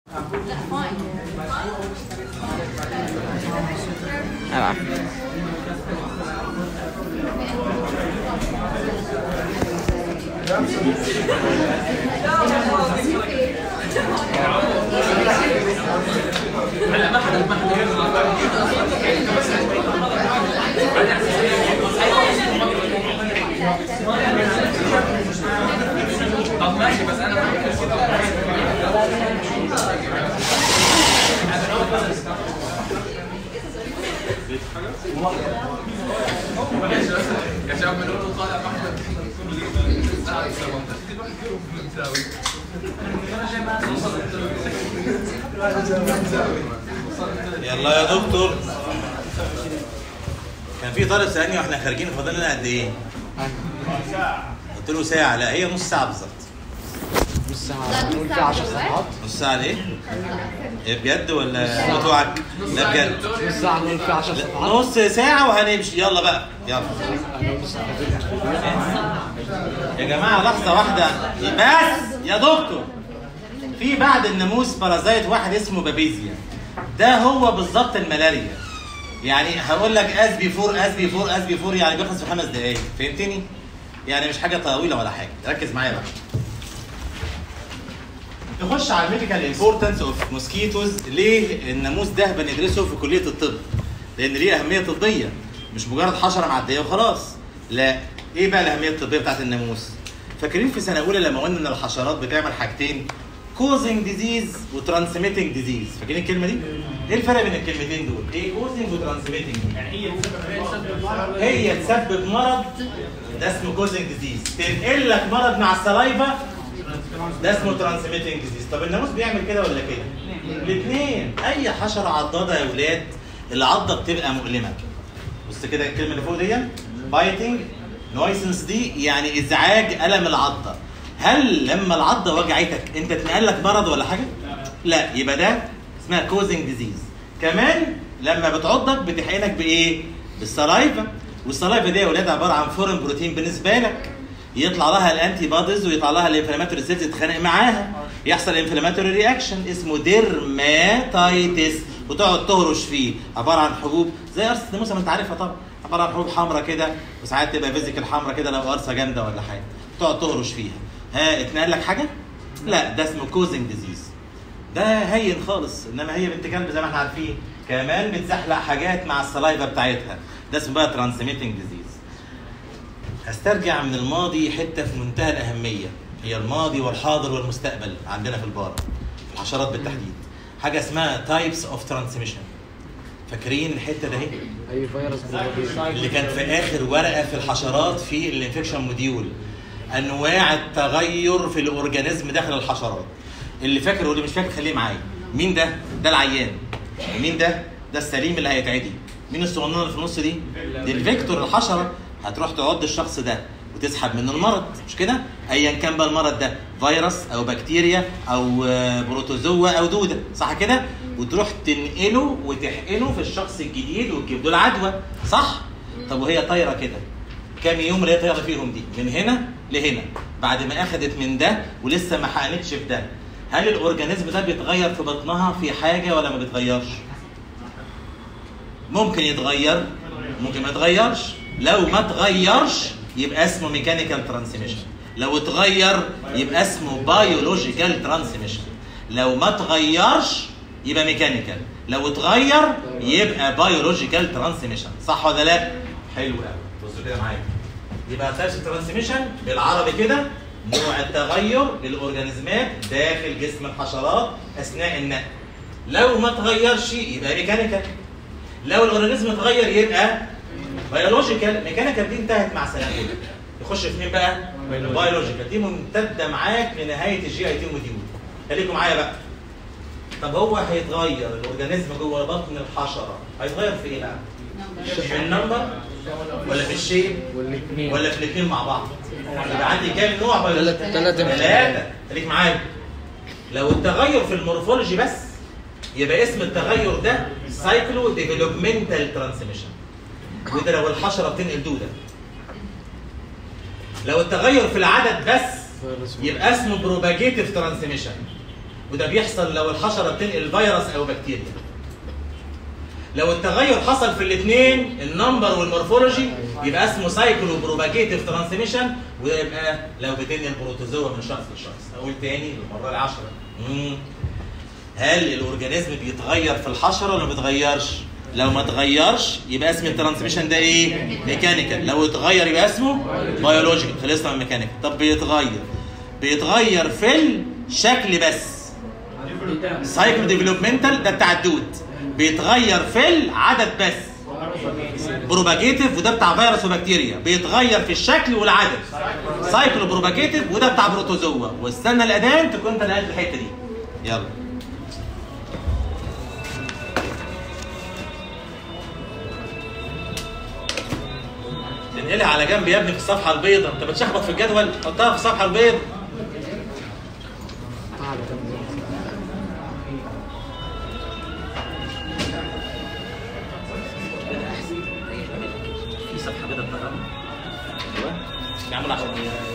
العب طب ماشي بس انا يا شباب بنقول طالع احمد يلا يا دكتور كان في طالب سالني واحنا خارجين فاضل لنا قد ايه؟ قلت له ساعة لا هي نص ساعة بالظبط نص ساعة نقول فيها 10 صفحات نص ساعة ليه؟ إيه بجد ولا بتوعك؟ لا بجد نص ساعة نقول فيها 10 صفحات نص ساعة وهنمشي يلا بقى يلا يا جماعة لحظة واحدة بس يا دكتور في بعد الناموس بارازايت واحد اسمه بابيزيا ده هو بالظبط الملاريا يعني هقول لك اس بي 4 اس بي 4 اس بي 4 يعني بيخلص في خمس دقايق فهمتني؟ يعني مش حاجة طويلة ولا حاجة ركز معايا بقى نخش على الميديكال امبورتنس اوف موسكيتوز ليه الناموس ده بندرسه في كليه الطب لان ليه اهميه طبيه مش مجرد حشره معديه وخلاص لا ايه بقى الاهميه الطبيه بتاعت الناموس فاكرين في سنه اولى لما قلنا ان الحشرات بتعمل حاجتين كوزنج ديزيز وترانسميتنج ديزيز فاكرين الكلمه دي ايه الفرق بين الكلمتين دول ايه كوزنج وترانسميتنج يعني هي تسبب مرض ده اسمه كوزنج ديزيز تنقل لك مرض مع السلايفا ده اسمه ترانسميتنج ديزيز طب الناموس بيعمل كده ولا كده الاثنين اي حشره عضاده يا ولاد العضه بتبقى مؤلمه بص كده الكلمه اللي فوق دي بايتنج نويسنس دي يعني ازعاج الم العضه هل لما العضه وجعتك انت اتنقل لك مرض ولا حاجه لا يبقى ده اسمها كوزنج ديزيز كمان لما بتعضك بتحقنك بايه بالسلايفا والسلايفا دي يا ولاد عباره عن فورين بروتين بالنسبه لك يطلع لها الانتي بوديز ويطلع لها الانفلاماتوري سيلز تتخانق معاها يحصل انفلاماتوري رياكشن اسمه ديرماتايتس وتقعد تهرش فيه عباره عن حبوب زي قرصه الناموسه ما انت عارفها طبعا عباره عن حبوب حمراء كده وساعات تبقى فيزيكال حمراء كده لو قرصه جامده ولا حاجه تقعد تهرش فيها ها اتنقل لك حاجه؟ لا ده اسمه كوزنج ديزيز ده هين خالص انما هي بنت كلب زي ما احنا عارفين كمان بتزحلق حاجات مع السلايفا بتاعتها ده اسمه بقى ترانسميتنج ديزيز هسترجع من الماضي حته في منتهى الاهميه هي الماضي والحاضر والمستقبل عندنا في البار في الحشرات بالتحديد حاجه اسمها تايبس اوف ترانسميشن فاكرين الحته ده اهي اي فيروس اللي كانت في اخر ورقه في الحشرات في الانفكشن موديول انواع التغير في الاورجانيزم داخل الحشرات اللي فاكر واللي مش فاكر خليه معايا مين ده ده العيان مين ده ده السليم اللي هيتعدي مين الصغننه اللي في النص دي دي الفيكتور الحشره هتروح تعض الشخص ده وتسحب منه المرض مش كده ايا كان بقى المرض ده فيروس او بكتيريا او آه، بروتوزوا او دوده صح كده وتروح تنقله وتحقنه في الشخص الجديد وتجيب له العدوى صح طب وهي طايره كده كام يوم اللي هي طايره فيهم دي من هنا لهنا بعد ما اخذت من ده ولسه ما حقنتش في ده هل الاورجانيزم ده بيتغير في بطنها في حاجه ولا ما بيتغيرش ممكن يتغير ممكن ما يتغيرش لو ما اتغيرش يبقى اسمه ميكانيكال ترانسميشن لو اتغير يبقى اسمه بايولوجيكال ترانسميشن لو ما اتغيرش يبقى ميكانيكال لو اتغير يبقى بايولوجيكال ترانسميشن صح ولا لا حلو قوي بصوا كده معايا يبقى تايبس ترانسميشن بالعربي كده نوع التغير للاورجانيزمات داخل جسم الحشرات اثناء النقل لو ما اتغيرش يبقى ميكانيكال لو الاورجانيزم اتغير يبقى بيولوجيكال ميكانيكال دي انتهت مع سنه اولى يخش في مين بقى؟ بيولوجيكال دي ممتده معاك لنهايه الجي اي تي موديول خليكم معايا بقى طب هو هيتغير الاورجانيزم جوه بطن الحشره هيتغير في ايه بقى؟ في النمبر ولا في الشيب والاثنين ولا في الاثنين مع بعض؟ يبقى عندي كام نوع بيولوجيكال؟ ثلاث- ثلاثة ثلاثة خليك معايا لو التغير في المورفولوجي بس يبقى اسم التغير ده سايكلو ديفلوبمنتال ترانسميشن وده لو الحشره بتنقل دوده لو التغير في العدد بس فيروس يبقى اسمه بروباجيتيف ترانسميشن وده بيحصل لو الحشره بتنقل فيروس او بكتيريا لو التغير حصل في الاثنين النمبر والمورفولوجي يبقى اسمه سايكلو بروباجيتيف ترانسميشن وده يبقى لو بتنقل بروتوزوا من شخص لشخص اقول تاني للمره العشره مم. هل الاورجانيزم بيتغير في الحشره ولا ما بيتغيرش؟ لو ما اتغيرش يبقى اسم الترانسميشن ده ايه؟ ميكانيكال، لو اتغير يبقى اسمه بيولوجيكال، خلصنا من ميكانيكال، طب بيتغير بيتغير في الشكل بس سايكلو ديفلوبمنتال ده بتاع الدود بيتغير في العدد بس بروباجيتيف وده بتاع فيروس وبكتيريا بيتغير في الشكل والعدد سايكلو بروباجيتيف وده بتاع بروتوزوا واستنى الاذان تكون انت نقلت الحته دي يلا تنقلها على جنب يا ابني في الصفحه البيضاء انت بتشخبط في الجدول حطها في الصفحه البيضاء تعالى في صفحه بيضاء بتاعها ايوه يعمل عشان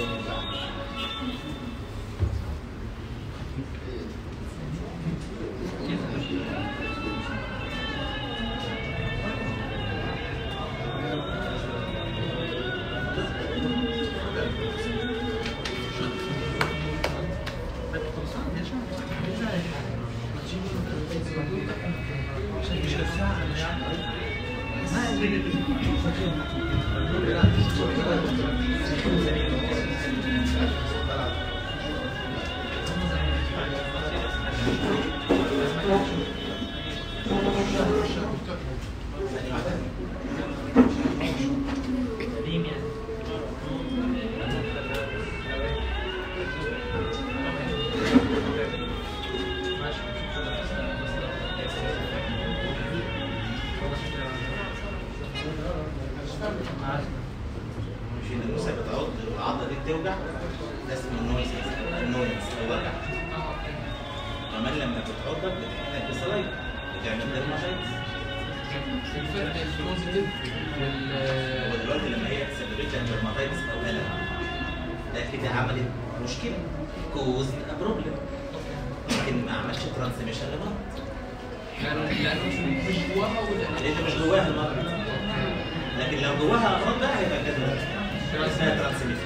مش الناموسه بتعض والعضه دي بتوجع ده اسمه النويز النويز او وجع كمان لما بتعضك بتحقنك بصلايب بتعمل ديرماتايتس الفرق البوزيتيف وال هو دلوقتي لما هي سببت لك ديرماتايتس او الم ده كده عملت مشكله كوز بروبلم لكن ما عملش ترانسميشن لبعض لانه لانه مش- مش جواها ولا لان مش جواها المرض لكن لو جواها امراض بقى هيبقى كده اسمها ترانسميشن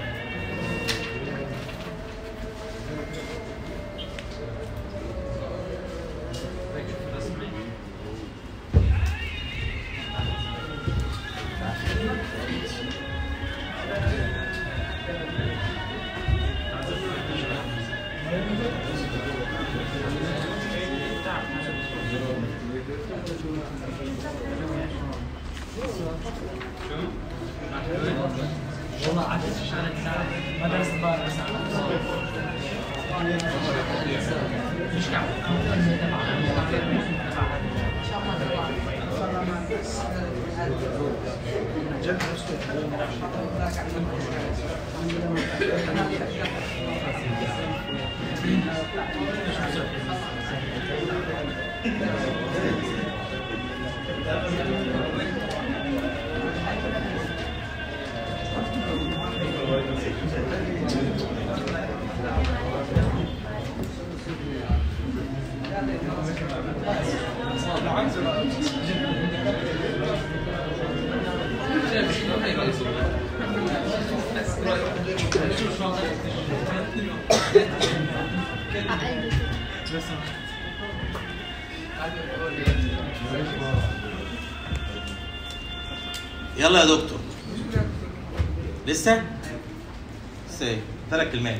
يلا يا دكتور لسه؟ لسه ايه؟ ثلاث كلمات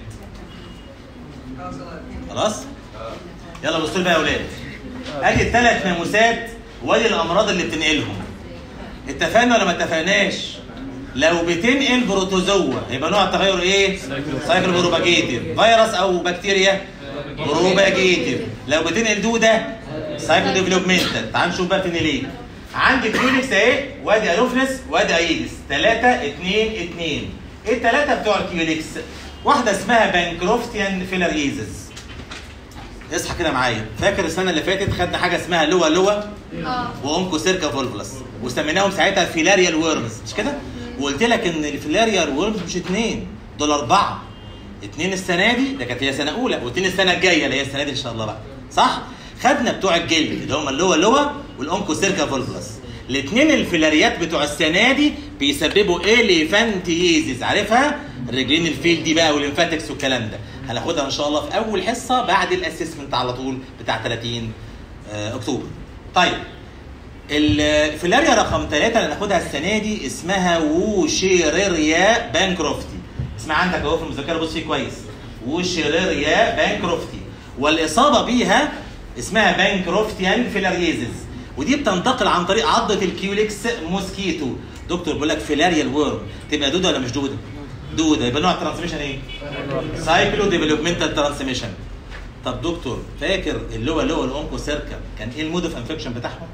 خلاص؟ يلا بصوا لي بقى يا اولاد ادي الثلاث ناموسات وادي الامراض اللي بتنقلهم اتفقنا ولا ما اتفقناش؟ لو بتنقل بروتوزوا يبقى نوع التغير ايه؟ سايكل بروباجيتيف فيروس او بكتيريا بروباجيتيف لو بتنقل دوده سايكل ديفلوبمنتال تعال نشوف بقى بتنقل ايه عندك يونكس اهي وادي ايوفلس وادي ايدس 3 2 2 ايه الثلاثه بتوع الكيونكس واحده اسمها بانكروفتيان فيلاريزز اصحى كده معايا فاكر السنه اللي فاتت خدنا حاجه اسمها لوا لوا اه وامكو سيركا فولفلس وسميناهم ساعتها فيلاريال وورمز مش كده؟ وقلت لك ان الفيلاريال وورمز مش اثنين دول اربعه اتنين السنه دي ده كانت هي سنه اولى واتنين السنه الجايه اللي هي السنه دي ان شاء الله بقى صح خدنا بتوع الجلد اللي هم اللوا لوا والاونكو سيركا فولبلس الاثنين الفيلاريات بتوع السنه دي بيسببوا اليفانتيزيز عارفها الرجلين الفيل دي بقى والليمفاتكس والكلام ده هناخدها ان شاء الله في اول حصه بعد الاسسمنت على طول بتاع 30 آه، اكتوبر طيب الفيلاريا رقم ثلاثة اللي هناخدها السنة دي اسمها ووشيريريا بانكروفتي اسمها عندك اهو في المذكرة بص فيه كويس ووشيريريا بانكروفتي والإصابة بيها اسمها بانكروفتيان فيلاريزز ودي بتنتقل عن طريق عضة الكيوليكس موسكيتو دكتور بيقول لك فيلاريا الورم تبقى دودة ولا مش دودة؟ دودة يبقى نوع الترانسميشن ايه؟ سايكلو ديفلوبمنتال ترانسميشن طب دكتور فاكر اللي هو اللي هو الاونكو سيركا كان ايه المود اوف انفكشن بتاعهم؟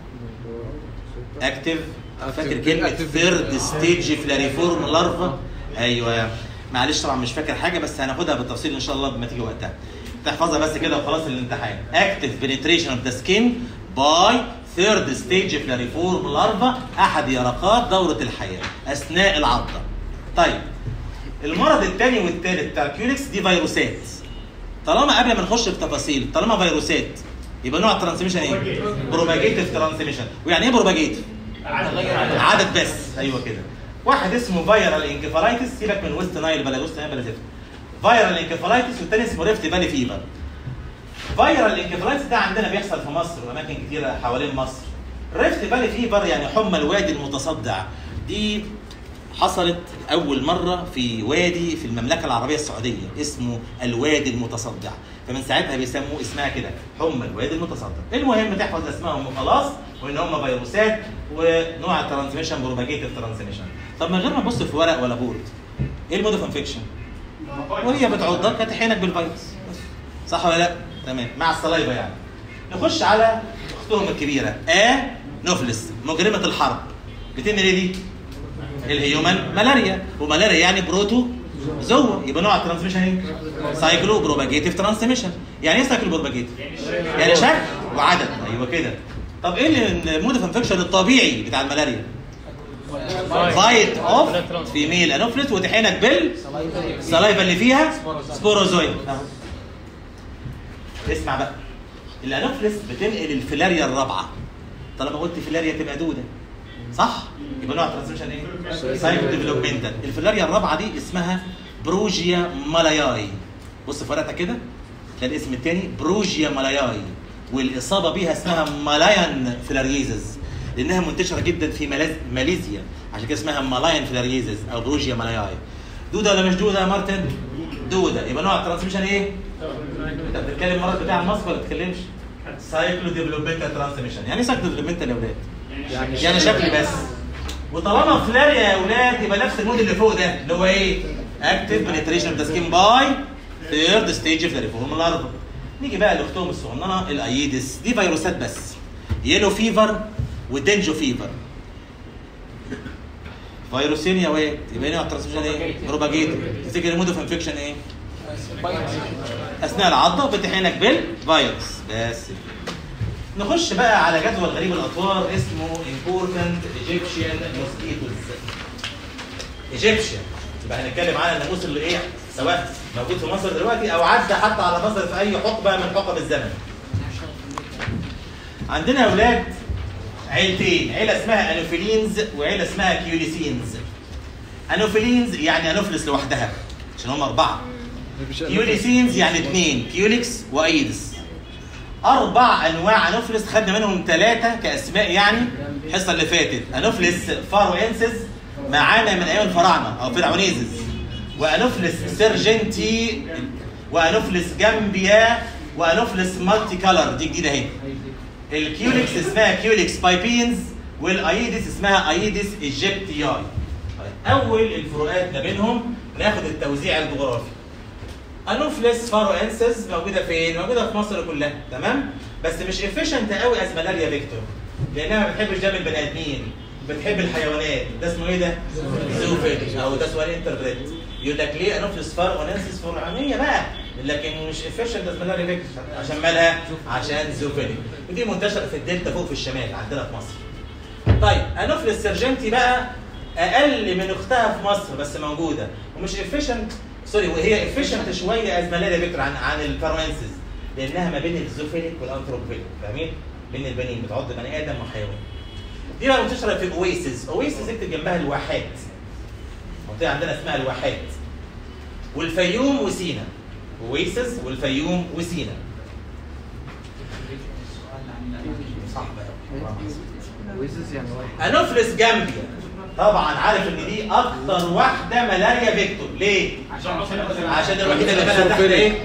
اكتف فاكر كلمه active. ثيرد ستيج فلاريفورم لارفا ايوه معلش طبعا مش فاكر حاجه بس هناخدها بالتفصيل ان شاء الله لما تيجي وقتها تحفظها بس كده وخلاص الامتحان اكتف بنتريشن اوف ذا سكين باي ثيرد ستيج فلاريفورم لارفا احد يرقات دوره الحياه اثناء العضه طيب المرض الثاني والثالث بتاع الكيوليكس دي فيروسات طالما قبل ما نخش في تفاصيل طالما فيروسات يبقى نوع الترانسميشن ايه؟ بروباجيتيف ترانسميشن ويعني ايه بروباجيتيف؟ عدد بس ايوه كده واحد اسمه فايرال انكفالايتس سيبك من ويست نايل بلا ويست نايل بلا زفت فايرال انكفالايتس والتاني اسمه ريفت فالي فيفر فايرال انكفالايتس ده عندنا بيحصل في مصر واماكن كتيره حوالين مصر ريفت فالي فيفر يعني حمى الوادي المتصدع دي حصلت اول مره في وادي في المملكه العربيه السعوديه اسمه الوادي المتصدع فمن ساعتها بيسموه اسمها كده حمى الوادي المتصدع المهم تحفظ اسمائهم وخلاص وان هم فيروسات ونوع الترانسميشن بروباجيتيف ترانسميشن طب من غير ما ابص في ورق ولا بورد ايه المود اوف انفكشن وهي بتعضك هتحينك بالفيروس بس. صح ولا لا تمام مع الصلايبه يعني نخش على اختهم الكبيره ا نوفلس مجرمه الحرب بتنقل ايه دي الهيومن ملاريا وملاريا يعني بروتو زوا يبقى نوع الترانسميشن ايه؟ سايكلو بروباجيتيف ترانسميشن يعني ايه سايكلو بروباجيتيف؟ يعني شكل وعدد ايوه كده طب ايه اللي- المود اوف انفكشن الطبيعي بتاع الملاريا؟ فايت اوف فيميل انوفلس وتحينك بال السلايفا اللي فيها سبوروزويد اسمع بقى الانوفلس بتنقل الفيلاريا الرابعه طالما قلت فيلاريا تبقى دوده صح؟ يبقى نوع الترانسميشن ايه؟ سايكو ديفلوبمنتال الفيلاريا الرابعه دي اسمها بروجيا مالاياي بص في ورقتك كده تلاقي الاسم الثاني بروجيا مالاياي والاصابه بيها اسمها مالايان فيلاريزز لانها منتشره جدا في ملاز... ماليزيا عشان كده اسمها مالايان فيلاريزز او بروجيا مالاياي دوده ولا مش دوده يا مارتن؟ دوده يبقى نوع الترانسميشن ايه؟ انت بتتكلم المرض بتاع المصفى ولا بتتكلمش؟ سايكلو ديفلوبمنتال ترانسميشن يعني ايه سايكلو ديفلوبمنتال يا اولاد؟ يعني شكل بس وطالما فلاريا يا اولاد يبقى نفس المود اللي فوق ده اللي هو ايه؟ اكتف بنتريشن اوف ذا سكين باي ثيرد ستيج في الريفورم الارض نيجي بقى لاختهم الصغننه الايدس دي فيروسات بس يلو فيفر ودينجو فيفر فيروسين يا واد يبقى هنا الترانسميشن ايه؟ بروباجيتور تفتكر المود اوف انفكشن ايه؟ اثناء العضه بتحينك بالفيروس بس كده. نخش بقى على جدول غريب الاطوار اسمه important Egyptian mosquitoes Egyptian يبقى هنتكلم على الناموس اللي ايه سواء موجود في مصر دلوقتي او عدى حتى على مصر في اي حقبه من حقب الزمن عندنا يا اولاد عيلتين عيله اسمها انوفيلينز وعيله اسمها كيوليسينز انوفيلينز يعني انوفلس لوحدها عشان هم اربعه كيوليسينز يعني اثنين كيوليكس وايدس اربع انواع انوفلس خدنا منهم ثلاثه كاسماء يعني الحصه اللي فاتت انوفلس فاروينسز معانا من ايام الفراعنه او فرعونيزز وانوفلس سيرجنتي وانوفلس جامبيا وانوفلس مالتي كالر دي جديده اهي الكيوليكس اسمها كيوليكس بايبينز والايدس اسمها ايدس ايجيبتياي اول الفروقات ما بينهم ناخد التوزيع الجغرافي انوفلس فاروانسز موجوده فين؟ موجوده في مصر كلها تمام؟ بس مش افيشنت قوي از ملاريا فيكتور لانها ما بتحبش دم البني ادمين بتحب الحيوانات ده اسمه ايه ده؟ زوفيل او ده سؤال انتربريت يقول لك ليه انوفلس فاروانسز فرعونيه بقى لكن مش افيشنت از ملاريا فيكتور عشان مالها؟ عشان زوفيلي ودي منتشره في الدلتا فوق في الشمال عندنا في مصر طيب انوفلس سيرجنتي بقى اقل من اختها في مصر بس موجوده ومش افيشنت سوري وهي افيشنت شويه از ملاريا فيكتور عن عن الفارمنسز لانها ما بين الزوفيليك والانثروبوفيليك فاهمين؟ بين البنين بتعض بني ادم وحيوان. دي بقى منتشره في الاويسز، اويسز اكتب جنبها الواحات. منطقه عندنا اسمها الواحات. والفيوم وسينا. اويسز والفيوم وسينا. صح بقى ويزز يعني واحد انوفلس جامبيا طبعا عارف ان دي اكتر واحده ملاريا فيكتور ليه؟ عشان الوحيده اللي بالها تحت ايه؟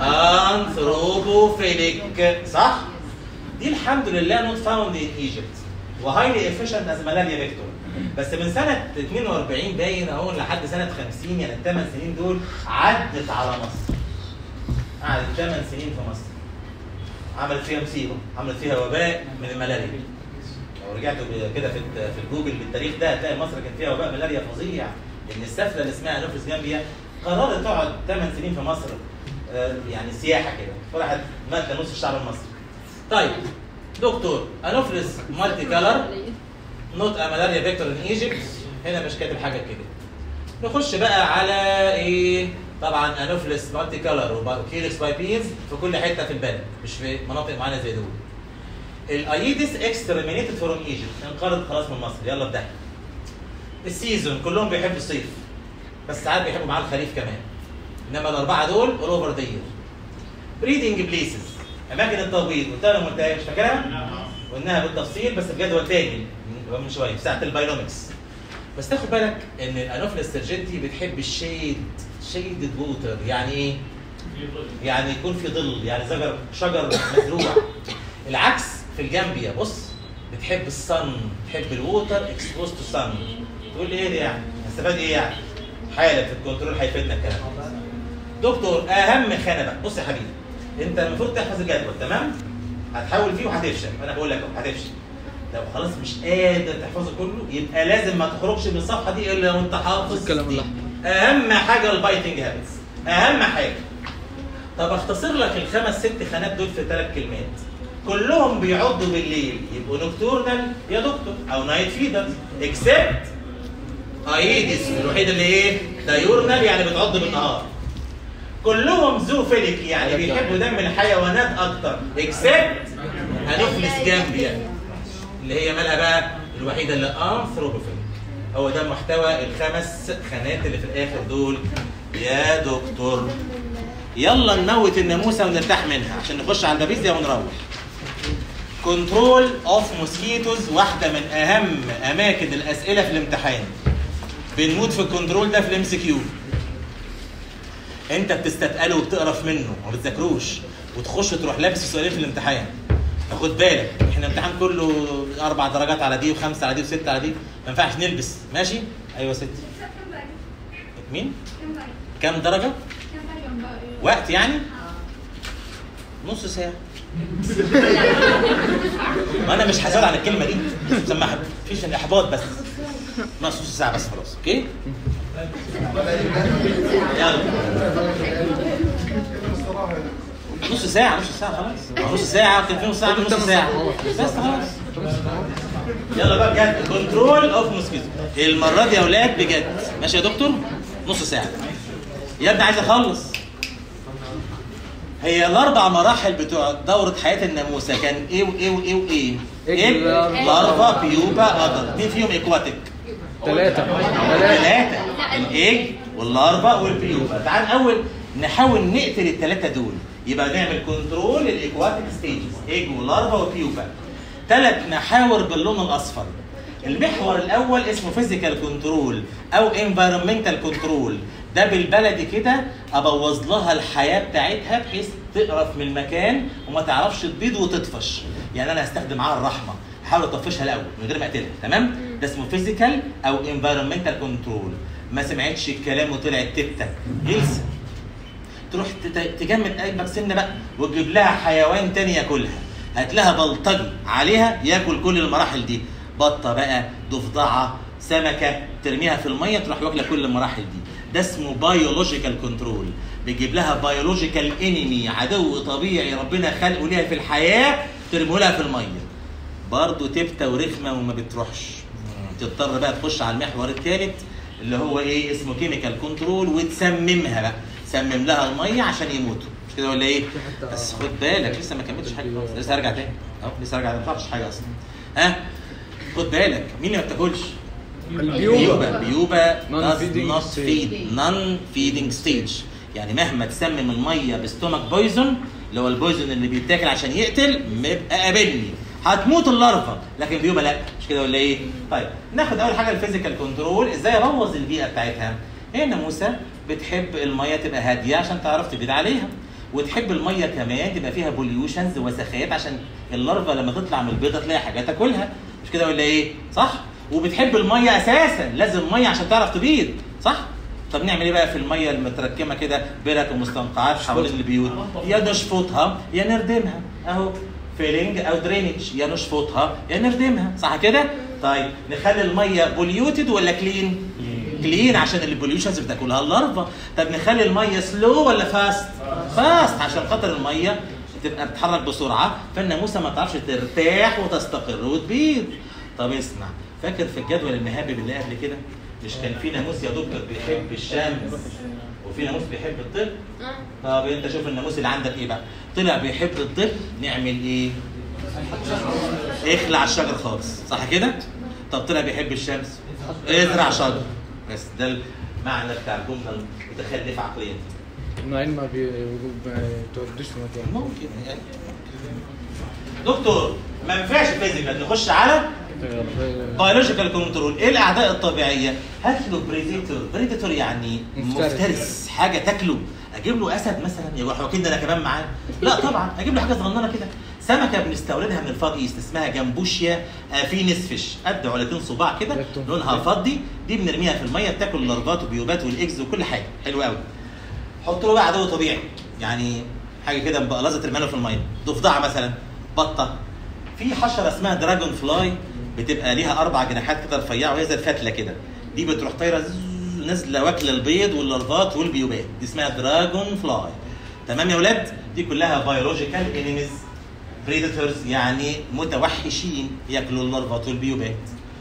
انثروبوفيليك صح؟ دي الحمد لله نوت فاوند ان ايجيبت وهايلي افيشنت از ملاريا فيكتور بس من سنه 42 باين اهو لحد سنه 50 يعني الثمان سنين دول عدت على مصر قعدت 8 سنين في مصر عملت فيها مصيبه عملت فيها وباء من الملاريا لو رجعت كده في في الجوجل بالتاريخ ده هتلاقي مصر كان فيها وباء ملاريا فظيع ان السفله اللي اسمها انوفلس جامبيا قررت تقعد 8 سنين في مصر آه، يعني سياحه كده فراحت ماده نص الشعب المصري. طيب دكتور انوفلس مالتي كالر نوت ا ملاريا فيكتور ان ايجيبت هنا مش كاتب حاجه كده. نخش بقى على ايه؟ طبعا انوفلس مالتي كالر وكيركس بايبيز في كل حته في البلد مش في مناطق معينه زي دول. الايدس اكسترمينيتد فروم ايجيبت انقرضت خلاص من مصر يلا بدايه السيزون كلهم بيحبوا الصيف بس ساعات بيحبوا معاه الخريف كمان انما الاربعه دول اول اوفر ذا يير بريدنج بليسز اماكن التبويض قلت لها ما قلتهاش فاكرها؟ قلناها بالتفصيل بس بجدول تاني من من شويه في ساعه الباينومكس بس تاخد بالك ان الانوفلس سيرجنتي بتحب الشيد شيدد ووتر يعني ايه؟ يعني يكون في ظل يعني شجر شجر مزروع العكس في الجامبيا بص بتحب الصن بتحب الووتر اكسبوز تو صن تقول لي ايه ده يعني؟ هستفاد ايه يعني؟ حالا في الكنترول هيفيدنا الكلام ده. دكتور اهم خانه بقى بص يا حبيبي انت المفروض تحفظ الجدول تمام؟ هتحاول فيه وهتفشل انا بقول لك اهو هتفشل لو خلاص مش قادر تحفظه كله يبقى لازم ما تخرجش من الصفحه دي الا وانت حافظ الكلام دي. الأحمر. اهم حاجه البايتنج هابتس اهم حاجه طب اختصر لك الخمس ست خانات دول في ثلاث كلمات كلهم بيعضوا بالليل يبقوا نوكتورنال يا دكتور او نايت فيدرز اكسبت ايدس الوحيده اللي ايه دايورنال يعني بتعض بالنهار كلهم زوفيليك يعني بيحبوا دم الحيوانات اكتر اكسبت انوفلس جامبيا اللي هي مالها بقى الوحيده اللي انثروبوفيليك هو ده محتوى الخمس خانات اللي في الاخر دول يا دكتور يلا نموت الناموسه ونرتاح منها عشان نخش على البابيزيا ونروح كنترول اوف موسكيتوز واحده من اهم اماكن الاسئله في الامتحان بنموت في الكنترول ده في الام سي كيو انت بتستثقله وبتقرف منه وما بتذاكروش وتخش تروح لابس السؤالين في الامتحان خد بالك احنا الامتحان كله اربع درجات على دي وخمسه على دي وسته على دي ما ينفعش نلبس ماشي ايوه ست مين كام درجه وقت يعني نص ساعه ما انا مش هزود عن الكلمه دي سماها فيش الاحباط بس ناقص نص ساعه بس خلاص اوكي يلا نص ساعة نص ساعة خلاص نص ساعة كان في نص ساعة نص ساعة بس خلاص يلا بقى بجد كنترول اوف موسكيتو المرة دي يا اولاد بجد ماشي يا دكتور نص ساعة يا ابني عايز اخلص هي الاربع مراحل بتوع دوره حياه الناموسه كان ايه وايه وايه وايه؟ ايه؟ لارفا بيوبا ادر مين فيهم اكواتيك؟ ثلاثة ثلاثة ثلاثه الايج واللارفا والبيوبا تعال اول نحاول نقتل الثلاثه دول يبقى نعمل كنترول للاكواتيك ستيجز ايج ولارفا وبيوبا ثلاث محاور باللون الاصفر المحور الاول اسمه فيزيكال كنترول او انفيرمنتال كنترول ده بالبلدي كده ابوظ لها الحياه بتاعتها بحيث تقرف من المكان وما تعرفش تبيض وتطفش يعني انا هستخدم معاها الرحمه احاول اطفشها الاول من غير ما اقتلها تمام ده اسمه فيزيكال او انفيرمنتال كنترول ما سمعتش الكلام وطلعت تبتك غلسه تروح تت- تجمد قلبك سنه بقى وتجيب لها حيوان تاني ياكلها هات لها بلطجي عليها ياكل كل المراحل دي بطه بقى ضفدعه سمكه ترميها في الميه تروح واكله كل المراحل دي ده اسمه بايولوجيكال كنترول بيجيب لها بايولوجيكال انمي عدو طبيعي ربنا خلقه ليها في الحياه ترميه لها في الميه برضه تبتة ورخمه وما بتروحش تضطر بقى تخش على المحور الثالث اللي هو ايه اسمه كيميكال كنترول وتسممها بقى سمم لها الميه عشان يموتوا مش كده ولا ايه حتى- بس خد بالك لسه ما كملتش حاجه خالص لسه هرجع تاني اهو لسه هرجع ما تعرفش حاجه اصلا ها خد بالك مين اللي ما بتاكلش البيوبة بيوبا بيوبا does Non-feeding not stage. feed non feeding stage يعني مهما تسمم الميه بستومك بويزون اللي هو البويزون اللي بيتاكل عشان يقتل يبقى قابلني هتموت اللارفا لكن بيوبا لا مش كده ولا ايه؟ طيب ناخد اول حاجه الفيزيكال كنترول ازاي ابوظ البيئه بتاعتها؟ هي الناموسه بتحب الميه تبقى هاديه عشان تعرف تبيد عليها وتحب الميه كمان تبقى فيها بوليوشنز وسخات عشان اللارفا لما تطلع من البيضه تلاقي حاجه تاكلها مش كده ولا ايه؟ صح؟ وبتحب الميه اساسا لازم ميه عشان تعرف تبيض صح؟ طب نعمل ايه بقى في الميه المتركمه كده برك ومستنقعات حوالين البيوت يا نشفطها يا نردمها اهو فيلينج او درينج يا نشفطها يا نردمها صح كده طيب نخلي الميه بوليوتد ولا كلين كلين عشان البوليوشنز بتاكلها اللارفا طب نخلي الميه سلو ولا فاست فاست عشان خاطر الميه تبقى بتتحرك بسرعه فالناموسه ما تعرفش ترتاح وتستقر وتبيض طب اسمع فاكر في الجدول النهابي اللي قبل كده مش كان في ناموس يا دكتور بيحب الشمس وفي ناموس بيحب الظل طب انت شوف الناموس اللي عندك ايه بقى طلع بيحب الظل نعمل ايه اخلع الشجر خالص صح كده طب طلع بيحب الشمس ازرع شجر بس ده المعنى بتاع الجمله المتخلفه عقليا مع ما بي- ما بتودوش في مكان ممكن يعني دكتور ما ينفعش فيزيكال نخش على بيولوجيكال كنترول ايه الاعداء الطبيعيه؟ هات له بريديتور بريديتور يعني مفترس. مفترس حاجه تاكله اجيب له اسد مثلا يروح واكلني انا كمان معاه لا طبعا اجيب له حاجه صغننه كده سمكه بنستوردها من الفار ايست اسمها جامبوشيا افينس فيش قد علتين صباع كده لكتم. لونها فضي دي بنرميها في الميه بتاكل اللارفات والبيوبات والاكز وكل حاجه حلو قوي حط له بقى عدو طبيعي يعني حاجه كده مبقلظه ترميها له في الميه ضفدعه مثلا بطه في حشره اسمها دراجون فلاي بتبقى ليها اربع جناحات كده رفيعه وهي زي الفتله كده دي بتروح طايره زز- نازله واكله البيض واللارفات والبيوبات دي اسمها دراجون فلاي تمام يا ولاد دي كلها بيولوجيكال انيميز بريدتورز يعني متوحشين ياكلوا اللارفات والبيوبات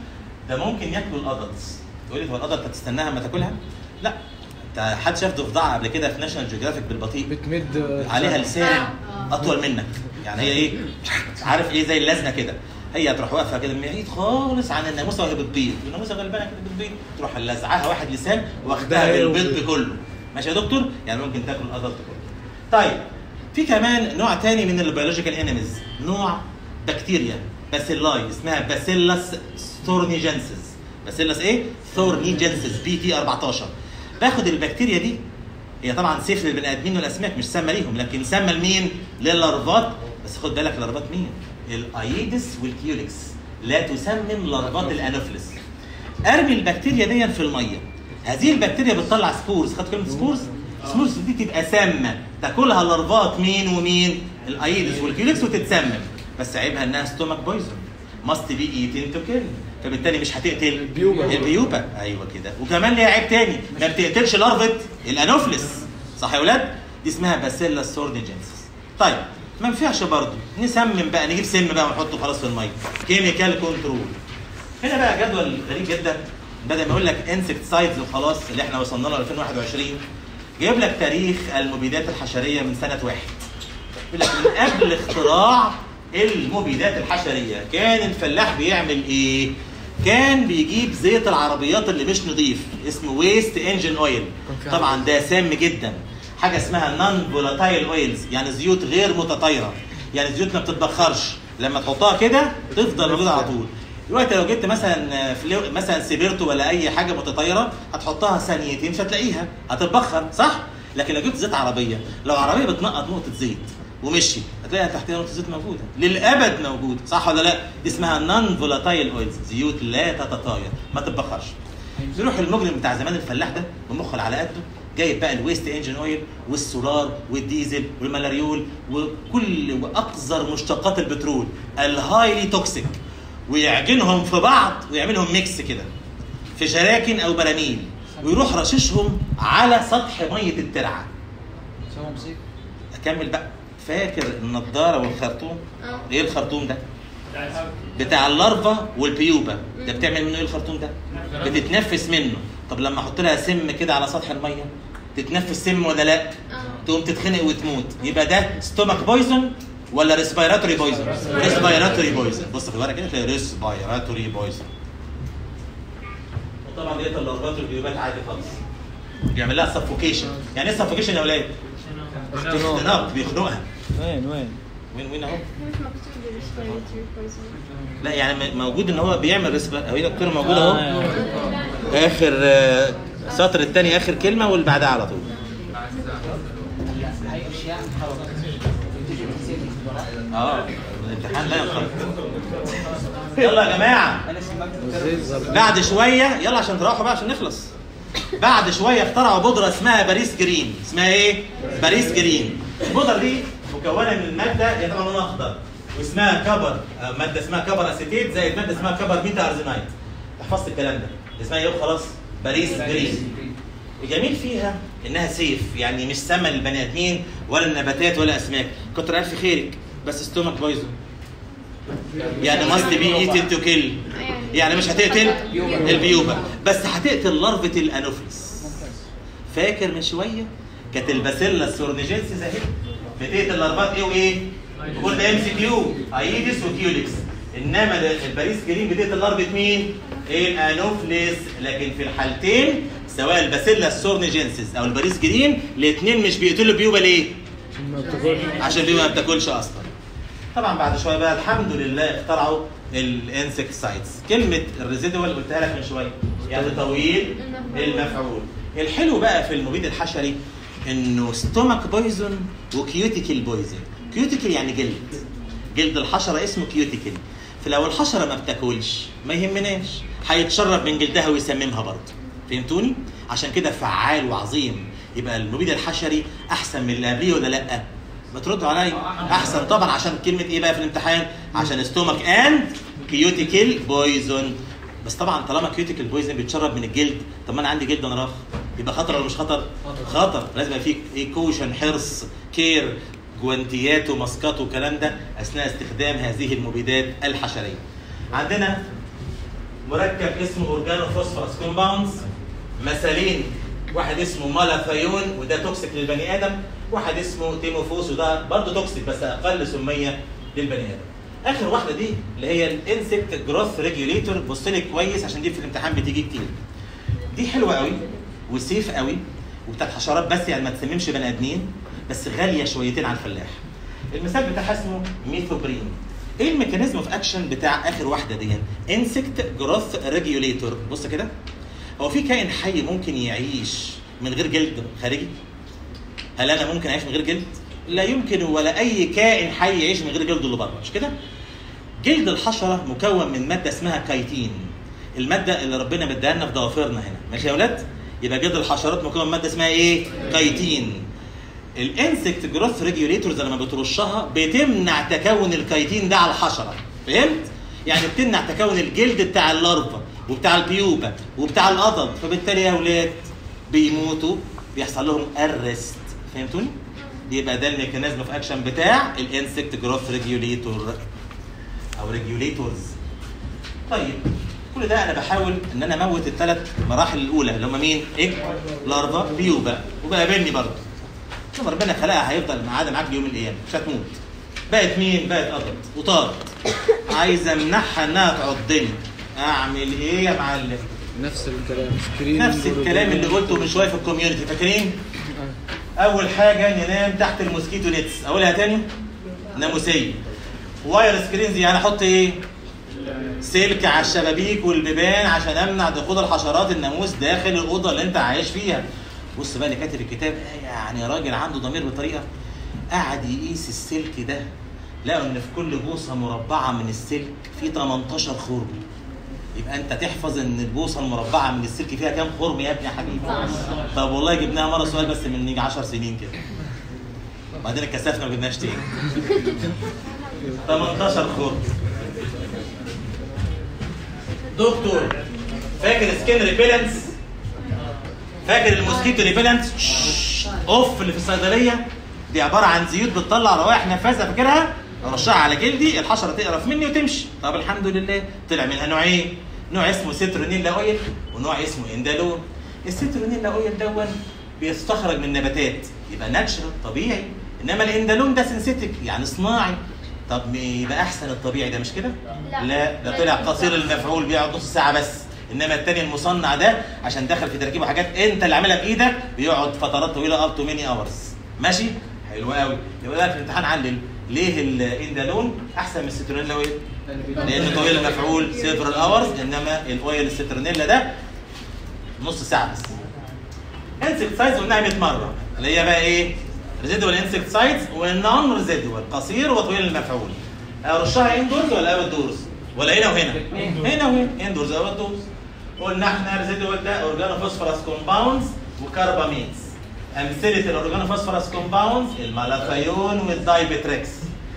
ده ممكن ياكلوا الادلتس تقول لي هو الادلت هتستناها ما تاكلها؟ لا انت حد شاف ضفدعه قبل كده في ناشونال جيوغرافيك بالبطيء بتمد عليها لسان اطول منك يعني هي ايه عارف ايه زي اللزنه كده هي تروح واقفه كده من بعيد خالص عن الناموسه وهي بتبيض الناموسه غلبانه كده بتبيض تروح لزعها واحد لسان واخدها ده بالبيض كله ماشي يا دكتور يعني ممكن تاكل الادلت كله طيب في كمان نوع تاني من البيولوجيكال انيميز نوع بكتيريا باسيلاي اسمها باسيلاس ستورنيجنسيس باسيلاس ايه ثورنيجنسيس بي تي 14 باخد البكتيريا دي هي طبعا سيف للبني ادمين والاسماك مش سامه ليهم لكن سامه لمين؟ للارفات بس خد بالك الارفات مين؟ الايدس والكيوليكس لا تسمم لارفات الانوفلس ارمي البكتيريا دي في الميه هذه البكتيريا بتطلع سبورز خدت كلمه سبورز؟ سبورز دي تبقى سامه تاكلها لارفات مين ومين؟ الايدس والكيوليكس وتتسمم بس عيبها انها ستومك بويزون ماست بي ايتين تو كيل فبالتالي مش هتقتل البيوبة. البيوبا ايوه كده وكمان ليها عيب تاني ما بتقتلش لارفه الانوفلس صح يا ولاد دي اسمها باسيلا سورديجنسيس طيب ما ينفعش برضه نسمم بقى نجيب سم بقى ونحطه خلاص في الميه كيميكال كنترول هنا بقى جدول غريب جدا بدل ما يقول لك انسكت سايدز وخلاص اللي احنا وصلنا له 2021 جايب لك تاريخ المبيدات الحشريه من سنه واحد يقول لك من قبل اختراع المبيدات الحشريه كان الفلاح بيعمل ايه؟ كان بيجيب زيت العربيات اللي مش نظيف اسمه ويست انجن اويل كان في طبعا ده سام جدا حاجه اسمها نون فولاتايل اويلز يعني زيوت غير متطايره يعني زيوت ما بتتبخرش لما تحطها كده تفضل موجوده على طول دلوقتي لو جبت مثلا فلو مثلا سيبرتو ولا اي حاجه متطايره هتحطها ثانيتين مش هتلاقيها هتتبخر صح لكن لو جبت زيت عربيه لو عربيه بتنقط نقطه زيت ومشي هتلاقي تحتها نقطه زيت موجوده للابد موجود صح ولا لا دي اسمها نون فولاتايل اويلز زيوت لا تتطاير ما تتبخرش يروح المجرم بتاع زمان الفلاح ده بمخل على قده جايب بقى الويست انجن اويل والسولار والديزل والملاريول وكل واقذر مشتقات البترول الهايلي توكسيك ويعجنهم في بعض ويعملهم ميكس كده في جراكن او براميل ويروح رششهم على سطح ميه الترعه سوى مصيبه اكمل بقى فاكر النضاره والخرطوم اه ايه الخرطوم ده بتاع اللارفا والبيوبا ده بتعمل منه ايه الخرطوم ده بتتنفس منه طب لما احط لها سم كده على سطح الميه تتنفس سم ولا لا اه تقوم تتخنق وتموت يبقى ده ستومك بويزن ولا ريسبيراتوري بويزن ريسبيراتوري بويزن بص في الورقه كده تلاقي ريسبيراتوري بويزن وطبعا ديت اللارفاتوري بيبات عادي خالص بيعمل لها سفوكيشن يعني ايه سفوكيشن يا اولاد؟ اختناق بيخنقها وين وين وين وين اهو مش مكتوب respiratory poison لا يعني م- موجود ان هو بيعمل ريسبيراتوري اهي دكتور موجود اهو اخر آه، السطر الثاني اخر كلمه واللي بعدها على طول اه الامتحان لا ينقرض يلا يا جماعه ازاي الزرق بعد شويه يلا عشان تروحوا بقى عشان نخلص بعد شويه اخترعوا بودره اسمها باريس جرين اسمها ايه باريس جرين البودره دي مكونه من ماده هي طبعا لونها اخضر واسمها كبر آه، ماده اسمها كبر اسيتيت زائد ماده اسمها كبر بيتا ارزينايت حفظت الكلام ده اسمها ايه خلاص باريس جرين الجميل فيها انها سيف يعني مش سما للبني ادمين ولا النباتات ولا اسماك كتر الف خيرك بس ستومك بايظه يعني ماست بي ايتن تو كيل يعني مش هتقتل البيوبا بس هتقتل لارفة الانوفلس فاكر من شويه كانت الباسيلا السورنيجينسيس اهي بتقتل لارفات ايه وايه؟ كل ده ام سي كيو ايدس وكيوليكس انما ده الباريس جرين بتقتل لارفة مين؟ الانوفلس لكن في الحالتين سواء الباسيلا السورنيجينسيس او الباريس جرين الاثنين مش بيقتلوا بيوبا ليه؟ عشان ما بتاكلش عشان البيوبا ما بتاكلش اصلا طبعا بعد شويه بقى الحمد لله اخترعوا الانسكتسايدز كلمه الريزيدوال قلتها لك من شويه يعني طويل المفعول الحلو بقى في المبيد الحشري انه ستومك بويزون وكيوتيكل بويزون كيوتيكل يعني جلد جلد الحشره اسمه كيوتيكل فلو الحشره ما بتاكلش ما يهمناش هيتشرب من جلدها ويسممها برضه فهمتوني عشان كده فعال وعظيم يبقى المبيد الحشري احسن من اللي قبليه ولا لا ما تردوا عليا احسن طبعا عشان كلمه ايه بقى في الامتحان عشان ستومك اند كيوتيكل بويزون بس طبعا طالما كيوتيكل بويزن بيتشرب من الجلد طب ما انا عندي جلد انا راخ يبقى خطر ولا مش خطر؟ خطر لازم يبقى فيه ايه كوشن حرص كير جوانتيات وماسكات والكلام ده اثناء استخدام هذه المبيدات الحشريه. عندنا مركب اسمه اورجانو فوسفورس كومباوندز مثالين واحد اسمه مالاثيون وده توكسيك للبني ادم واحد اسمه تيموفوس وده برضه توكسيك بس اقل سميه للبني ادم اخر واحده دي اللي هي الانسكت جروث ريجوليتور بص لي كويس عشان دي في الامتحان بتيجي كتير دي حلوه قوي وسيف قوي وبتاعت حشرات بس يعني ما تسممش بني ادمين بس غاليه شويتين على الفلاح المثال بتاعها اسمه ميثوبرين ايه الميكانيزم اوف اكشن بتاع اخر واحده دي انسكت جروث ريجوليتور بص كده هو في كائن حي ممكن يعيش من غير جلد خارجي هل انا ممكن اعيش من غير جلد لا يمكن ولا اي كائن حي يعيش من غير جلد اللي بره مش كده جلد الحشره مكون من ماده اسمها كايتين الماده اللي ربنا مديها لنا في ضوافرنا هنا ماشي يا اولاد يبقى جلد الحشرات مكون من ماده اسمها ايه كايتين الانسكت جروث ريجوليتورز لما بترشها بتمنع تكون الكايتين ده على الحشره فهمت يعني بتمنع تكون الجلد بتاع اللارفا وبتاع البيوبا وبتاع القطط فبالتالي يا اولاد بيموتوا بيحصل لهم ارست فهمتوني دي يبقى ده الميكانيزم اوف اكشن بتاع الانسكت جروث ريجوليتور او ريجوليتورز طيب كل ده انا بحاول ان انا اموت الثلاث مراحل الاولى اللي هم مين؟ ايه؟ لارفا بيوبا وبقابلني برضه شوف ربنا خلقها هيفضل معانا معاك ليوم القيامه مش هتموت بقت مين؟ بقت قطط وطارت عايز امنعها انها تعضني اعمل ايه يا معلم؟ نفس الكلام سكرين نفس الكلام اللي قلته من شويه في الكوميونتي فاكرين؟ اول حاجه ننام تحت الموسكيتو نتس اقولها تاني ناموسيه واير سكرينز يعني احط ايه سلك على الشبابيك والبيبان عشان امنع دخول الحشرات الناموس داخل الاوضه اللي انت عايش فيها بص بقى اللي كاتب الكتاب يعني راجل عنده ضمير بطريقه قعد يقيس السلك ده لقوا ان في كل بوصه مربعه من السلك في 18 خرم يبقى انت تحفظ ان البوصه المربعه من السلك فيها كام خرم يا ابني يا حبيبي طب والله جبناها مره سؤال بس من يجي 10 سنين كده بعدين اتكسفنا ما جبناش تاني 18 خرم دكتور فاكر سكين ريبيلنس فاكر الموسكيتو ريبيلنس اوف اللي في الصيدليه دي عباره عن زيوت بتطلع روائح نفاذه فاكرها ارشها على جلدي الحشره تقرف مني وتمشي طب الحمد لله طلع منها نوعين نوع اسمه سيترونيلا اويل ونوع اسمه اندالون السيترونيلا اويل دون بيستخرج من نباتات يبقى ناتشرال طبيعي انما الاندالون ده سينثيتك يعني صناعي طب م- يبقى احسن الطبيعي ده مش كده؟ لا. لا ده طلع قصير المفعول بيقعد نص ساعه بس انما التاني المصنع ده عشان دخل في تركيبه حاجات انت اللي عاملها بايدك بيقعد فترات طويله اب تو ميني اورز ماشي؟ حلو قوي يبقى ده في الامتحان علل ليه الاندالون احسن من السترونيلا وايه؟ لان طويل المفعول سيفرال اورز انما الاويل السترونيلا ده نص ساعه بس انسكتسايدز قلناها 100 مره اللي هي بقى ايه؟ ريزيدوال انسكتسايدز والنون ريزيدوال قصير وطويل المفعول ارشها اندورز ولا اوت دورز؟ ولا هنا وهنا؟ هنا وهنا اندورز او اوت دورز قلنا احنا ريزيدوال ده اورجانو فوسفورس كومباوندز وكرباميدز امثله الاورجانو فوسفورس كومباوندز المالاثيون والدايبتريكس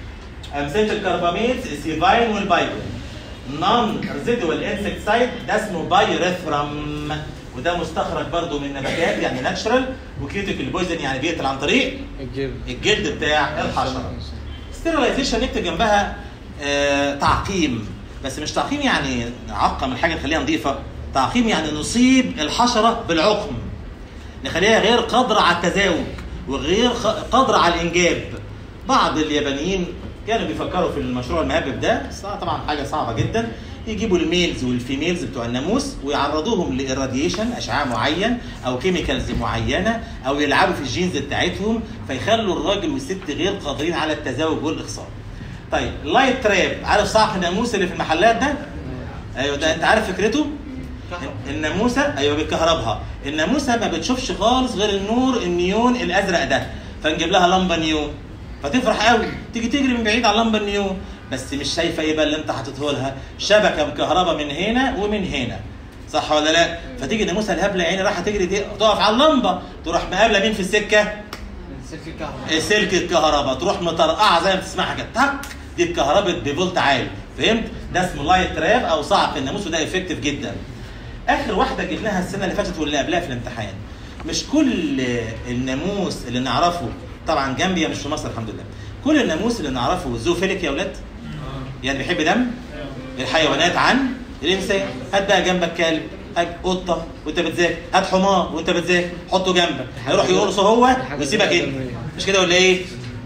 امثله الكرباميدز السيفاين والبايبل نون ريزيدوال انسكتسايد ده اسمه بايرثرم وده مستخرج برضو من نباتات يعني ناتشرال وكيوتيكال بويزن يعني بيقتل عن طريق الجلد الجلد بتاع الحشره ستيرلايزيشن نكتب جنبها آه تعقيم بس مش تعقيم يعني نعقم الحاجه نخليها نظيفه تعقيم يعني نصيب الحشره بالعقم نخليها غير قادره على التزاوج وغير خ- قادره على الانجاب بعض اليابانيين كانوا بيفكروا في المشروع المهبب ده بس طبعا حاجه صعبه جدا يجيبوا الميلز والفيميلز بتوع الناموس ويعرضوهم لإراديشن اشعاع معين او كيميكالز معينه او يلعبوا في الجينز بتاعتهم فيخلوا الراجل والست غير قادرين على التزاوج والاخصاب. طيب اللايت تراب عارف صاحب الناموس اللي في المحلات ده؟ ايوه ده انت عارف فكرته؟ الناموسه ايوه بتكهربها الناموسه ما بتشوفش خالص غير النور النيون الازرق ده فنجيب لها لمبه نيون فتفرح قوي تيجي تجري من بعيد على اللمبه النيون بس مش شايفه ايه بقى اللي انت حاططه لها شبكه مكهربه من هنا ومن هنا صح ولا لا فتيجي الناموسه الهبله عيني رايحه تجري دي- تقف على اللمبه تروح مقابله مين في السكه سلك الكهرباء سلك الكهرباء تروح مطرقعه زي ما بتسمعها كده تك دي اتكهربت بفولت عالي فهمت ده اسمه لايت تراب او صعق الناموس وده افكتيف جدا اخر واحده جبناها السنه اللي فاتت واللي قبلها في الامتحان مش كل الناموس اللي نعرفه طبعا جامبيا مش في مصر الحمد لله كل الناموس اللي نعرفه زوفيليك يا ولاد يعني بيحب دم الحيوانات عن الانسان هات بقى جنبك كلب هات قطه وانت بتذاكر هات حمار وانت بتذاكر حطه جنبك هيروح يقرصه هو ويسيبك انت مش كده ولا ايه؟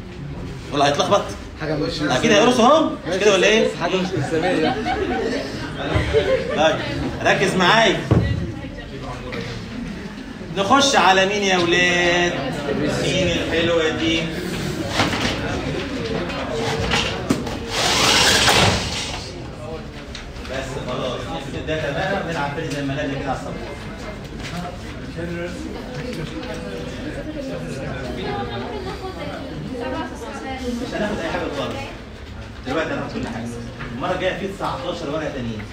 ولا هيتلخبط؟ حاجه مش اكيد هيقرصه اهو مش كده ولا ايه؟ حاجه مش انسانيه طيب ركز معايا نخش على مين يا ولاد؟ مين الحلوه دي؟ بس خلاص نقفل الداتا بقى ونلعب تاني زي الملاذ كده على الصبح مش هناخد اي حاجه خالص دلوقتي هناخد كل حاجه المره الجايه في 19 ورقه تانيين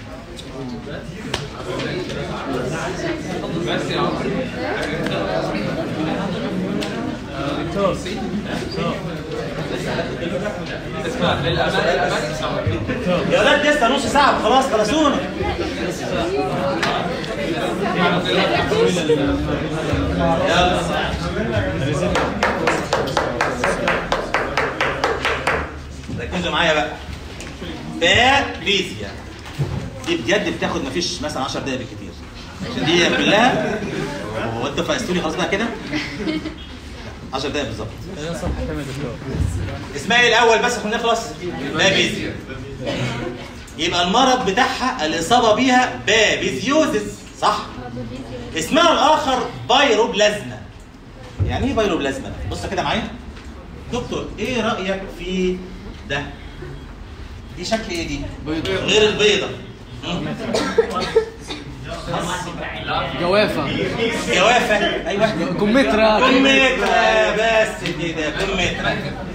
بس يا عمرو اسمع للأمان الأمان اسمع يا ولاد لسه نص ساعه خلاص خلصونا يلا ركزوا معايا بقى باتريزيا دي بجد بتاخد مفيش مثلا 10 دقايق بالكتير عشان دي كلها هو انتوا فقستوني خلاص بقى كده 10 دقايق بالظبط اسمها ايه الاول بس عشان نخلص بابيزيا يبقى المرض بتاعها الاصابه بيها بابيزيوزس صح اسمها الاخر بايروبلازما يعني ايه بايروبلازما بص كده معايا دكتور ايه رايك في ده دي شكل ايه دي غير البيضه مم. جوافه جوافه ايوه كمثرى كمثرى بس كده كمثرى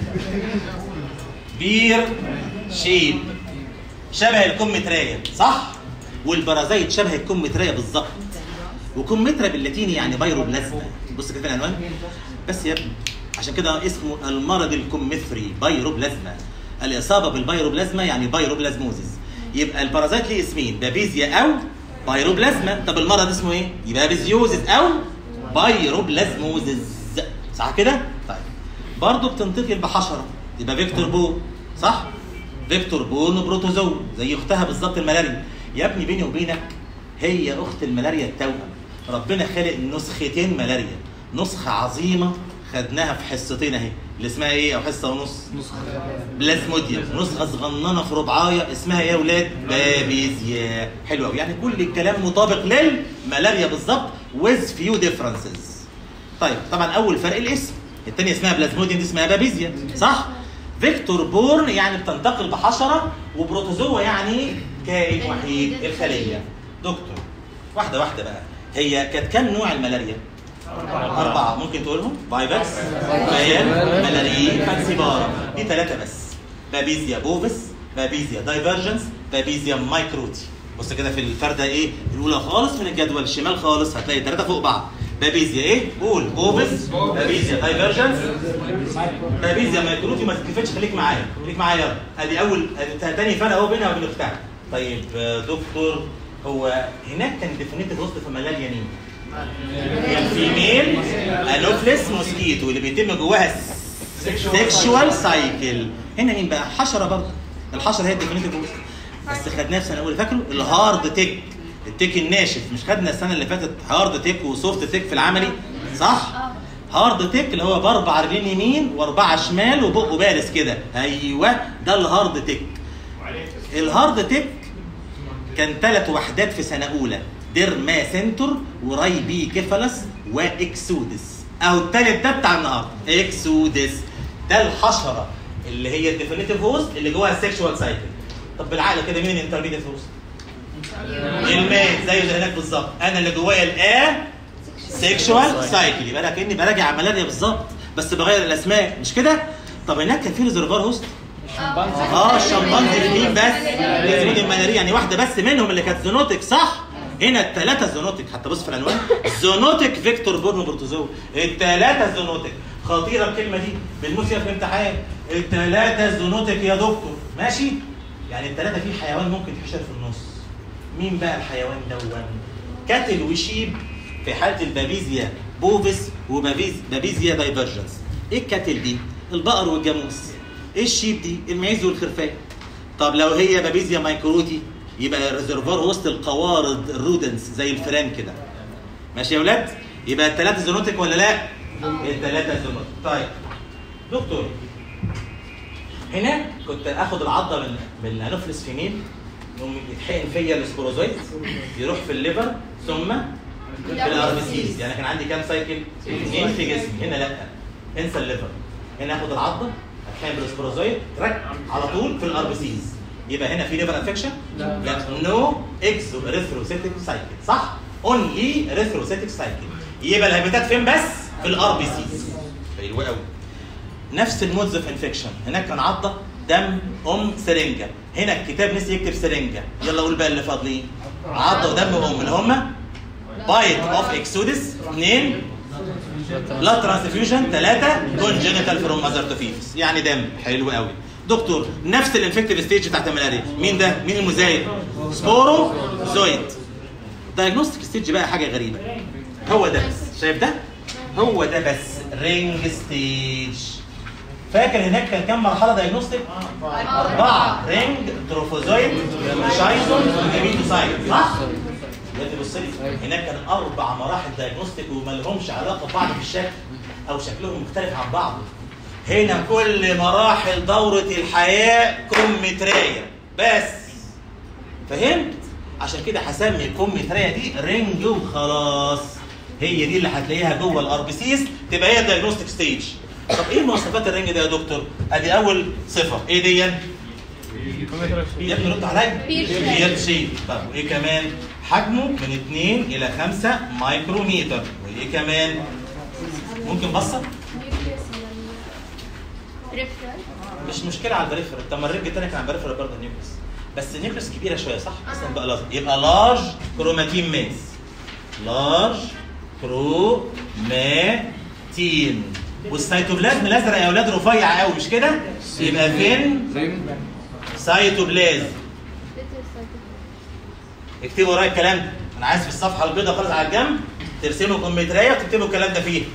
بير شيب شبه الكمثرية صح؟ والبرازيت شبه الكمثرية بالظبط وكمثرى باللاتيني يعني بايروبلازما بص كده في العنوان بس يا ابني عشان كده اسمه المرض الكمثري بايروبلازما الإصابة بالبايروبلازما يعني بايروبلازموزيس يبقى البرازيت ليه اسمين بابيزيا أو بايروبلازما طب المرض اسمه ايه؟ يبقى بابيزيوزيس أو بايروبلازموزيس صح كده؟ طيب برضه بتنتقل بحشرة يبقى فيكتور بو صح؟ فيكتور بون وبروتوزو زي اختها بالظبط الملاريا يا ابني بيني وبينك هي اخت الملاريا التوأم ربنا خلق نسختين ملاريا نسخه عظيمه خدناها في حصتين اهي اللي اسمها ايه او حصه ونص بلازموديوم نسخه صغننه في ربعايه اسمها ايه يا ولاد بابيزيا حلوه قوي يعني كل الكلام مطابق للملاريا بالظبط with few differences طيب طبعا اول فرق الاسم الثانيه اسمها بلازموديوم دي اسمها بابيزيا صح فيكتور بورن يعني بتنتقل بحشره وبروتوزوا يعني كائن وحيد الخليه دكتور واحده واحده بقى هي كانت كام نوع الملاريا أربعة ممكن تقولهم فايفكس فيال ملاريين فاكسيبارا دي ثلاثة بس بابيزيا بوفيس بابيزيا دايفرجنس بابيزيا مايكروتي بص كده في الفردة ايه الأولى خالص من الجدول الشمال خالص هتلاقي ثلاثة فوق بعض بابيزيا ايه؟ قول بوفيس بابيزيا دايفرجنس بابيزيا مايكروتي ما تتكفتش خليك معايا خليك معايا يلا ادي اول ادي تاني فرق اهو بينها وبين اختها طيب آه، دكتور هو هناك كان ديفينيتيف وسط في ملاريا مين؟ الفيميل انوفلس موسكيتو اللي بيتم جواها سيكشوال سايكل هنا مين بقى حشره برضه الحشره هي الديفينيتيف بس خدناها في سنه اولى فاكروا الهارد تيك التيك الناشف مش خدنا السنه اللي فاتت هارد تيك وسوفت تيك في العملي صح هارد تيك اللي هو باربع رجلين يمين واربعه شمال وبقه بارز كده ايوه ده الهارد تيك الهارد تيك كان ثلاث وحدات في سنه اولى ديرما سنتور ورايبي كيفالس واكسودس اهو الثالث ده بتاع النهارده اكسودس ده الحشره اللي هي الديفينيتيف هوست اللي جواها السكشوال سايكل طب بالعقل كده مين الانترميديت هوست؟ المات زي اللي هناك بالظبط انا اللي جوايا الا سيكشوال سايكل يبقى انا كاني براجع عمليه بالظبط بس بغير الاسماء مش كده؟ طب هناك كان في ريزرفوار هوست اه الشمبانزي الاثنين بس الزنود المناريه يعني واحده بس منهم اللي كانت زونوتك صح هنا الثلاثه زونوتك حتى بص في العنوان زونوتك فيكتور بورن بروتوزوا الثلاثه زونوتك خطيره الكلمه دي بالموس في الامتحان الثلاثه زونوتك يا دكتور ماشي يعني الثلاثه في حيوان ممكن تحشر في النص مين بقى الحيوان دون كاتل وشيب في حاله البابيزيا بوفيس وبابيزيا دايفرجنس ايه الكاتل دي البقر والجاموس ايه الشيب دي المعيز والخرفان طب لو هي بابيزيا مايكروتي يبقى ريزرفوار وسط القوارض الرودنس زي الفئران كده ماشي يا ولاد يبقى الثلاثه زونوتك ولا لا الثلاثه زونوتك طيب دكتور هنا كنت اخد العضه من من الانوفلس فيميل يقوم يتحقن فيا السبوروزويد يروح في الليفر ثم في الاربسيس يعني كان عندي كام سايكل؟ اثنين في جسمي هنا لا انسى الليفر هنا اخد العضه اتحقن بالسبوروزويد ترك على طول في الاربسيس يبقى هنا في ليفر انفكشن؟ لا نو اكزو اريثروسيتيك سايكل صح؟ اونلي اريثروسيتيك سايكل يبقى الهابيتات فين بس؟ في الار بي سيز حلو قوي نفس المودز اوف انفكشن هناك كان عضه دم ام سرنجه هنا الكتاب نسي يكتب سرنجه يلا قول بقى اللي فاضلين عضه ودم ام اللي هم بايت اوف اكسودس اثنين لا ترانسفيوجن ثلاثه كونجنتال فروم ماذر تو فيتس يعني دم حلو قوي دكتور نفس الانفكتيف ستيج بتاعت الملاريا مين ده مين المزايد سبورو زويد دايجنوستيك ستيج بقى حاجه غريبه هو ده بس شايف ده هو ده بس رينج ستيج فاكر هناك كان كام مرحله دايجنوستيك اربعه رينج تروفوزويد شايزون وجميتوسايد صح دلوقتي بص لي هناك كان اربع مراحل دايجنوستيك وما لهمش علاقه ببعض في الشكل او شكلهم مختلف عن بعض هنا كل مراحل دورة الحياة كمثرية بس فهمت؟ عشان كده هسمي الكمثرية دي رينج وخلاص هي دي اللي هتلاقيها جوه الار بي سيز تبقى هي الدايجنوستيك ستيج طب ايه مواصفات الرينج ده يا دكتور؟ ادي اول صفة ايه دي؟ يا ابني رد عليا بير شيب طب وايه كمان؟ حجمه من 2 الى 5 مايكروميتر وايه كمان؟ ممكن بصه؟ ريفرال مش مشكله على البريفرال طب ما الرينج التاني كان على البريفرال برضه النيوكليس بس النيوكليس كبيره شويه صح؟ اصلا بقى لازم يبقى لارج كروماتين ماس لارج كروماتين والسيتوبلازم الازرق يا اولاد رفيع قوي مش كده؟ يبقى فين؟ ريم سيتوبلازم اكتبوا ورايا الكلام ده انا عايز في الصفحه البيضاء خالص على الجنب ترسموا كمبيوتريه وتكتبوا الكلام ده فيه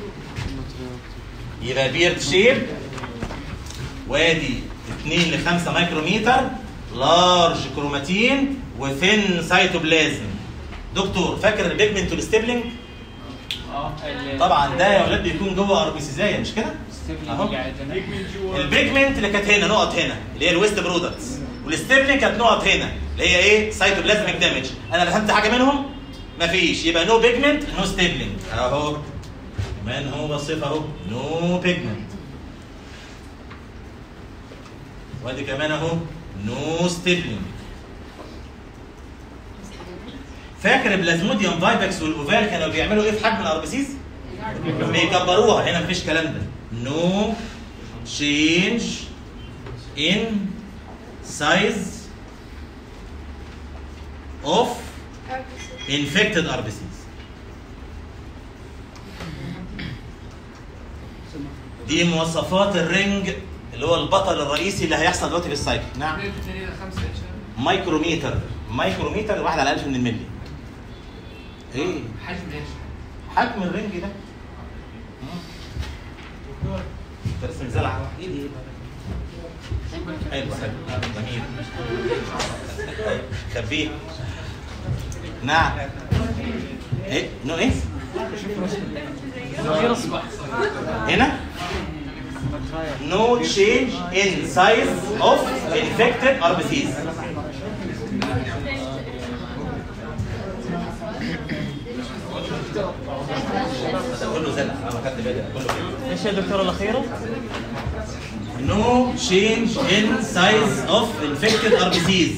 يبقى بيرد شيب وادي 2 ل 5 مايكروميتر لارج كروماتين وثين سيتوبلازم دكتور فاكر البيجمنت والستيبلينج اه ال- طبعا ده يا ولاد بيكون جوه اربيسيزايه مش كده؟ الستيبلينج أهو. قاعد هنا البيجمنت اللي كانت هنا نقط هنا اللي هي الويست برودكتس والستيبلينج كانت نقط هنا اللي هي ايه سايتوبلازميك دامج انا فهمت حاجه منهم مفيش يبقى نو بيجمنت نو ستيبلينج اهو كمان هو بصيت اهو نو بيجمنت وادي كمان اهو نو ستيبلينج فاكر البلازموديوم فايبكس والاوفال كانوا بيعملوا ايه في حجم الاربسيس؟ بيكبروها هنا مفيش كلام ده نو change in size of RBC. infected RBCs. دي مواصفات الرنج اللي هو البطل الرئيسي اللي هيحصل دلوقتي في السايكل نعم 2 2 5 اتش مايكروميتر مايكروميتر واحد على 1000 من الملي ايه حجم ايش؟ حجم الرنج ده ترسم زلعه حلو حلو جميل خبيه نعم ايه نو ايه هنا no change in size of infected RBCs كله زلع انا خدت بالي كله كده ايش يا دكتور الاخيره؟ no change in size of infected RBCs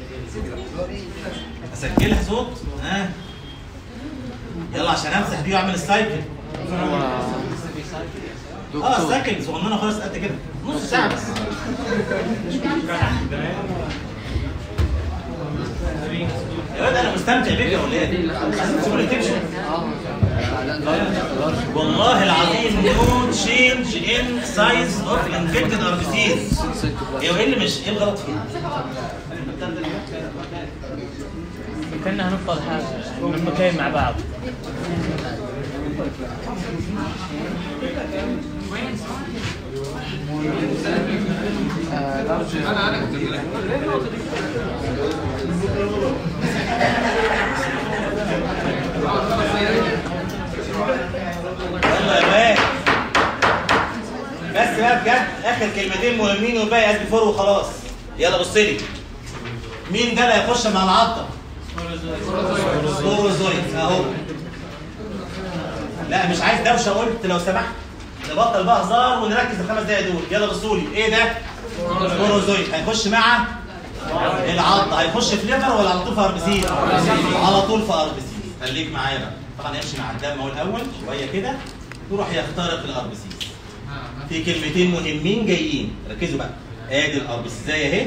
اسجلها صوت ها يلا عشان امسح دي واعمل السايكل اه سايكل صغننه خالص قد كده نص ساعه بس يا ولاد انا مستمتع بيك يا ولاد عايزين تسيبوا لي تمشوا والله العظيم نو تشينج ان سايز اوف انفكتد اربسيز ايه وايه اللي مش ايه الغلط فيه؟ كنا هنفضل حاجه مكين مع بعض انا انا كنت بقول يلا يا ولاد بس بقى بجد اخر كلمتين مهمين والباقي از بيفور وخلاص يلا بص لي مين ده اللي هيخش مع العضه؟ سبوروزويد اهو لا مش عايز دوشه قلت لو سمحت نبطل بقى هزار ونركز الخمس دقايق دول يلا بصوا لي ايه ده؟ سبوروزويد هيخش مع العضه هيخش في ليفر ولا على طول في اربسيس؟ على طول في اربسيس خليك معايا بقى طبعا يمشي مع الدم اهو الاول شويه كده يروح يخترق الاربسيس في كلمتين مهمين جايين ركزوا بقى ادي الاربسيزايه اهي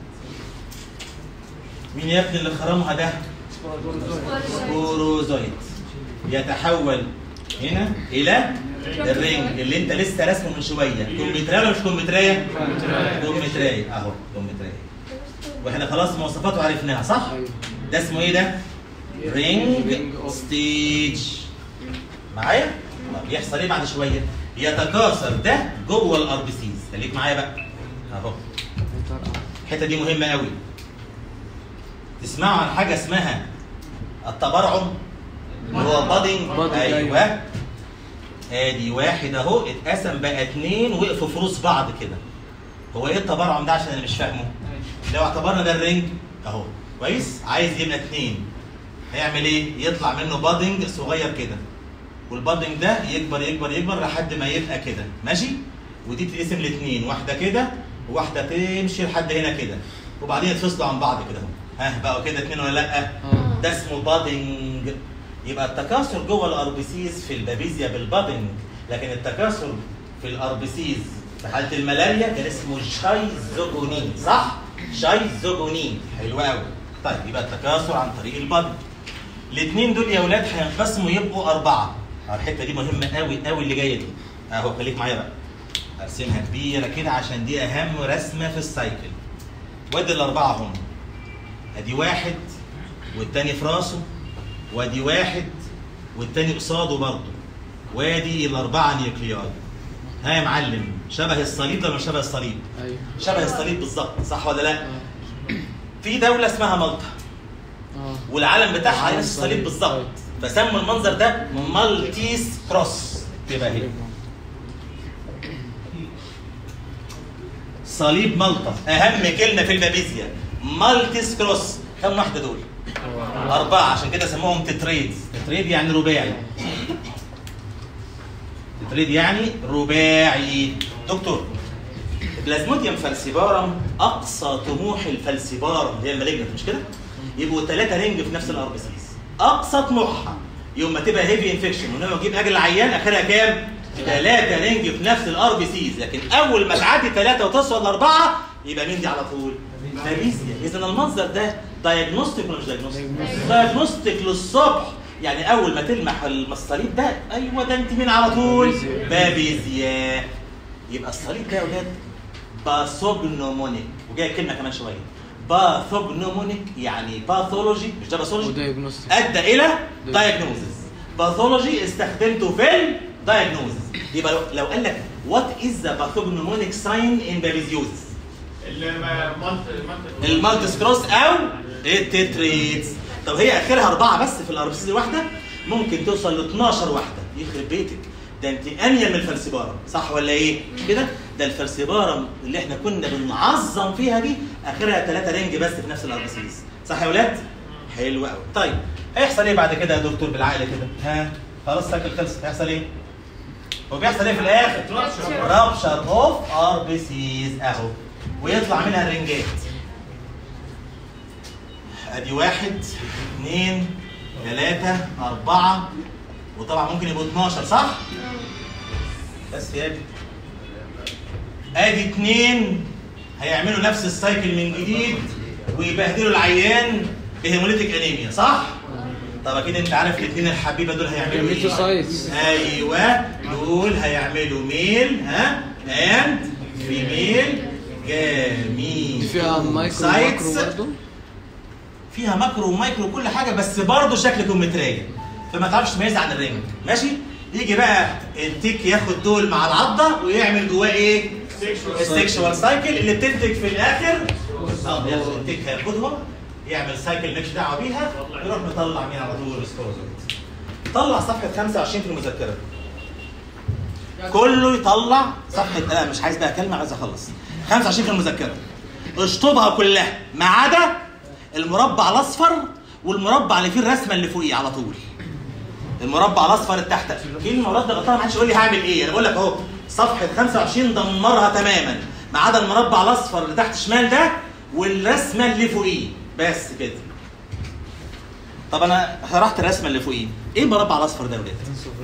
مين يا ابني اللي خرمها ده؟ سبوروزويد يتحول هنا الى الرينج اللي انت لسه راسمه من شويه كمبيوترايه ولا مش كمبيوترايه؟ كمبيوترايه اهو كمبيوترايه واحنا خلاص مواصفاته عرفناها صح؟ ده اسمه ايه ده؟ رينج ستيج معايا؟ طب يحصل ايه بعد شويه؟ يتكاثر ده جوه الاربسيس خليك معايا بقى اهو الحته دي مهمه قوي تسمعوا عن حاجه اسمها التبرعم اللي هو بادنج Budding، ايوه ادي واحد اهو اتقسم بقى اتنين وقفوا في روس بعض كده هو ايه التبرعم ده عشان انا مش فاهمه لو اعتبرنا ده الرينج اهو كويس عايز يبقى اتنين هيعمل ايه يطلع منه بادنج صغير كده والبادنج ده يكبر يكبر يكبر لحد ما يبقى كده ماشي ودي تتقسم لاثنين واحده كده وواحده تمشي لحد هنا كده وبعدين يتفصلوا عن بعض كده اهو ها بقوا كده اتنين ولا لا ده اسمه بادنج يبقى التكاثر جوه الاربسيس في البابيزيا بالبادنج لكن التكاثر في الاربسيس في حاله الملاريا كان اسمه شايزوجونين صح شايزوجونين حلو قوي طيب يبقى التكاثر عن طريق البادنج الاثنين دول يا اولاد هينقسموا يبقوا اربعه أهو الحته دي مهمه قوي قوي اللي جايه دي اهو خليك معايا بقى ارسمها كبيره كده عشان دي اهم رسمه في السايكل وادي الاربعه هم ادي واحد والتاني في راسه وادي واحد والتاني قصاده برضه وادي الاربعه نيوكلياي ها يا معلم شبه الصليب ولا مش شبه الصليب؟ ايوه شبه الصليب بالظبط صح ولا لا؟ اه في دوله اسمها مالطا اه والعلم بتاعها علم نفس الصليب الصليب. بالظبط فسموا المنظر ده مالتيس كروس تبقى هي صليب مالطا اهم كلمه في البابيزيا مالتيس كروس كم واحده دول اربعه عشان كده سموهم تتريدز تتريد يعني رباعي تتريد يعني رباعي دكتور البلازموديوم فالسيبارم اقصى طموح الفالسيبارم اللي هي المالجنت مش كده؟ يبقوا ثلاثه رينج في نفس الار بي سيز اقصى طموحها يوم ما تبقى هيفي انفكشن ونوع يجيب اجل العيان اخرها كام؟ ثلاثه رينج في نفس الار بي سيز لكن اول ما تعدي ثلاثه وتصل لاربعه يبقى مين دي على طول؟ فابيزيا اذا المنظر ده دايجنوستيك ولا مش دايجنوستيك؟ دايجنوستيك للصبح يعني اول ما تلمح الصليب ده ايوه ده انت مين على طول؟ بابيزيا يبقى الصليب ده يا اولاد باثوجنومونيك وجايه كلمه كمان شويه باثوجنومونيك يعني باثولوجي مش ده باثولوجي ودايجنوستيك ادى الى دايجنوزز باثولوجي استخدمته في الدايجنوزز يبقى لو, لو قال لك وات از ذا باثوجنومونيك ساين ان بابيزيوزس المالتي سكروس او التتريتس طب هي اخرها اربعه بس في الاربسيس الواحده ممكن توصل ل 12 واحده يخرب بيتك ده انت انيل من الفلسبارم صح ولا ايه؟ مش كده؟ ده الفلسبارم اللي احنا كنا بنعظم فيها دي اخرها ثلاثه رينج بس في نفس الاربسيس صح يا ولاد؟ حلو قوي طيب هيحصل ايه بعد كده يا دكتور بالعقل كده؟ ها؟ خلاص ساكل خلص هيحصل ايه؟ هو بيحصل ايه في الاخر؟ رابشر اوف ار بي سيز اهو ويطلع منها الرنجات ادي واحد اثنين ثلاثة أربعة وطبعا ممكن يبقوا 12 صح؟ بس يا ابني ادي اثنين هيعملوا نفس السايكل من جديد ويبهدلوا العيان بهيموليتيك انيميا صح؟ طب اكيد انت عارف الاثنين الحبيبه دول هيعملوا ايه؟ ميتوسايتس. ايوه دول هيعملوا ميل ها اند فيميل جميل فيها مايكرو سايتس. ماكرو برضه فيها ماكرو ومايكرو وكل حاجه بس برضه شكل كمثريه فما تعرفش تميزها عن الرنج ماشي يجي بقى التيك ياخد دول مع العضه ويعمل جواه ايه السكشوال سايكل اللي بتنتج في الاخر اه ياخد التيك هياخدهم يعمل سايكل مالكش دعوه بيها يروح مطلع مين على طول السبوزويد طلع صفحه 25 في المذكره كله يطلع صفحه انا مش عايز بقى كلمه عايز اخلص 25 في المذكره اشطبها كلها ما عدا المربع الاصفر والمربع اللي فيه الرسمه اللي فوقيه على طول المربع الاصفر اللي تحت كلمه ورد غلطانه ما حدش يقول لي هعمل ايه انا بقول لك اهو صفحه 25 دمرها تماما ما عدا المربع الاصفر اللي تحت شمال ده والرسمه اللي فوقيه بس كده طب انا شرحت الرسمه اللي فوقيه ايه المربع الاصفر ده يا ولاد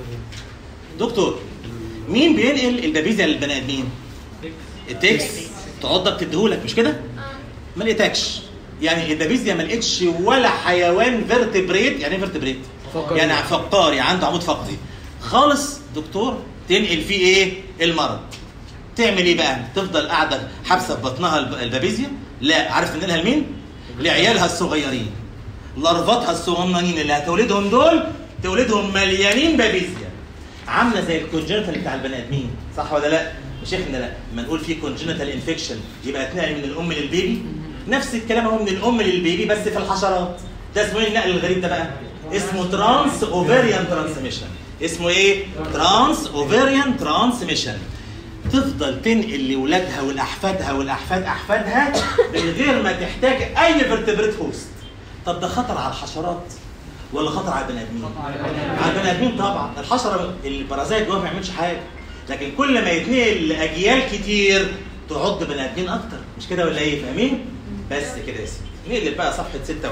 دكتور مين بينقل البابيزيا للبني ادمين التكس تعضك تديهولك مش كده ما لقيتكش يعني البابيزيا ما لقيتش ولا حيوان فيرتبريت يعني ايه فيرتبريت فقري. يعني فقاري عنده عمود فقري خالص دكتور تنقل فيه ايه المرض تعمل ايه بقى تفضل قاعده حابسه في بطنها الب- البابيزيا لا عارف تنقلها لمين لعيالها الصغيرين لارفاتها الصغننين اللي هتولدهم دول تولدهم مليانين بابيزيا عامله زي الكونجنتال بتاع البني ادمين صح ولا لا؟ مش احنا لا لما نقول في كونجنتال انفكشن يبقى اتنقل من الام للبيبي نفس الكلام هو من الام للبيبي بس في الحشرات ده اسمه ايه النقل الغريب ده بقى؟ اسمه ترانس اوفيريان ترانسميشن اسمه ايه؟ ترانس اوفيريان ترانسميشن تفضل تنقل لاولادها ولاحفادها والاحفاد احفادها من غير ما تحتاج اي فيرتبريت هوست طب ده خطر على الحشرات ولا خطر على البني ادمين؟ على البني ادمين طبعا الحشره البرازيت جوه ما يعملش حاجه لكن كل ما يتنقل لاجيال كتير تعض بني ادمين اكتر مش كده ولا ايه فاهمين؟ بس كده يا سيدي نقلب بقى صفحه 26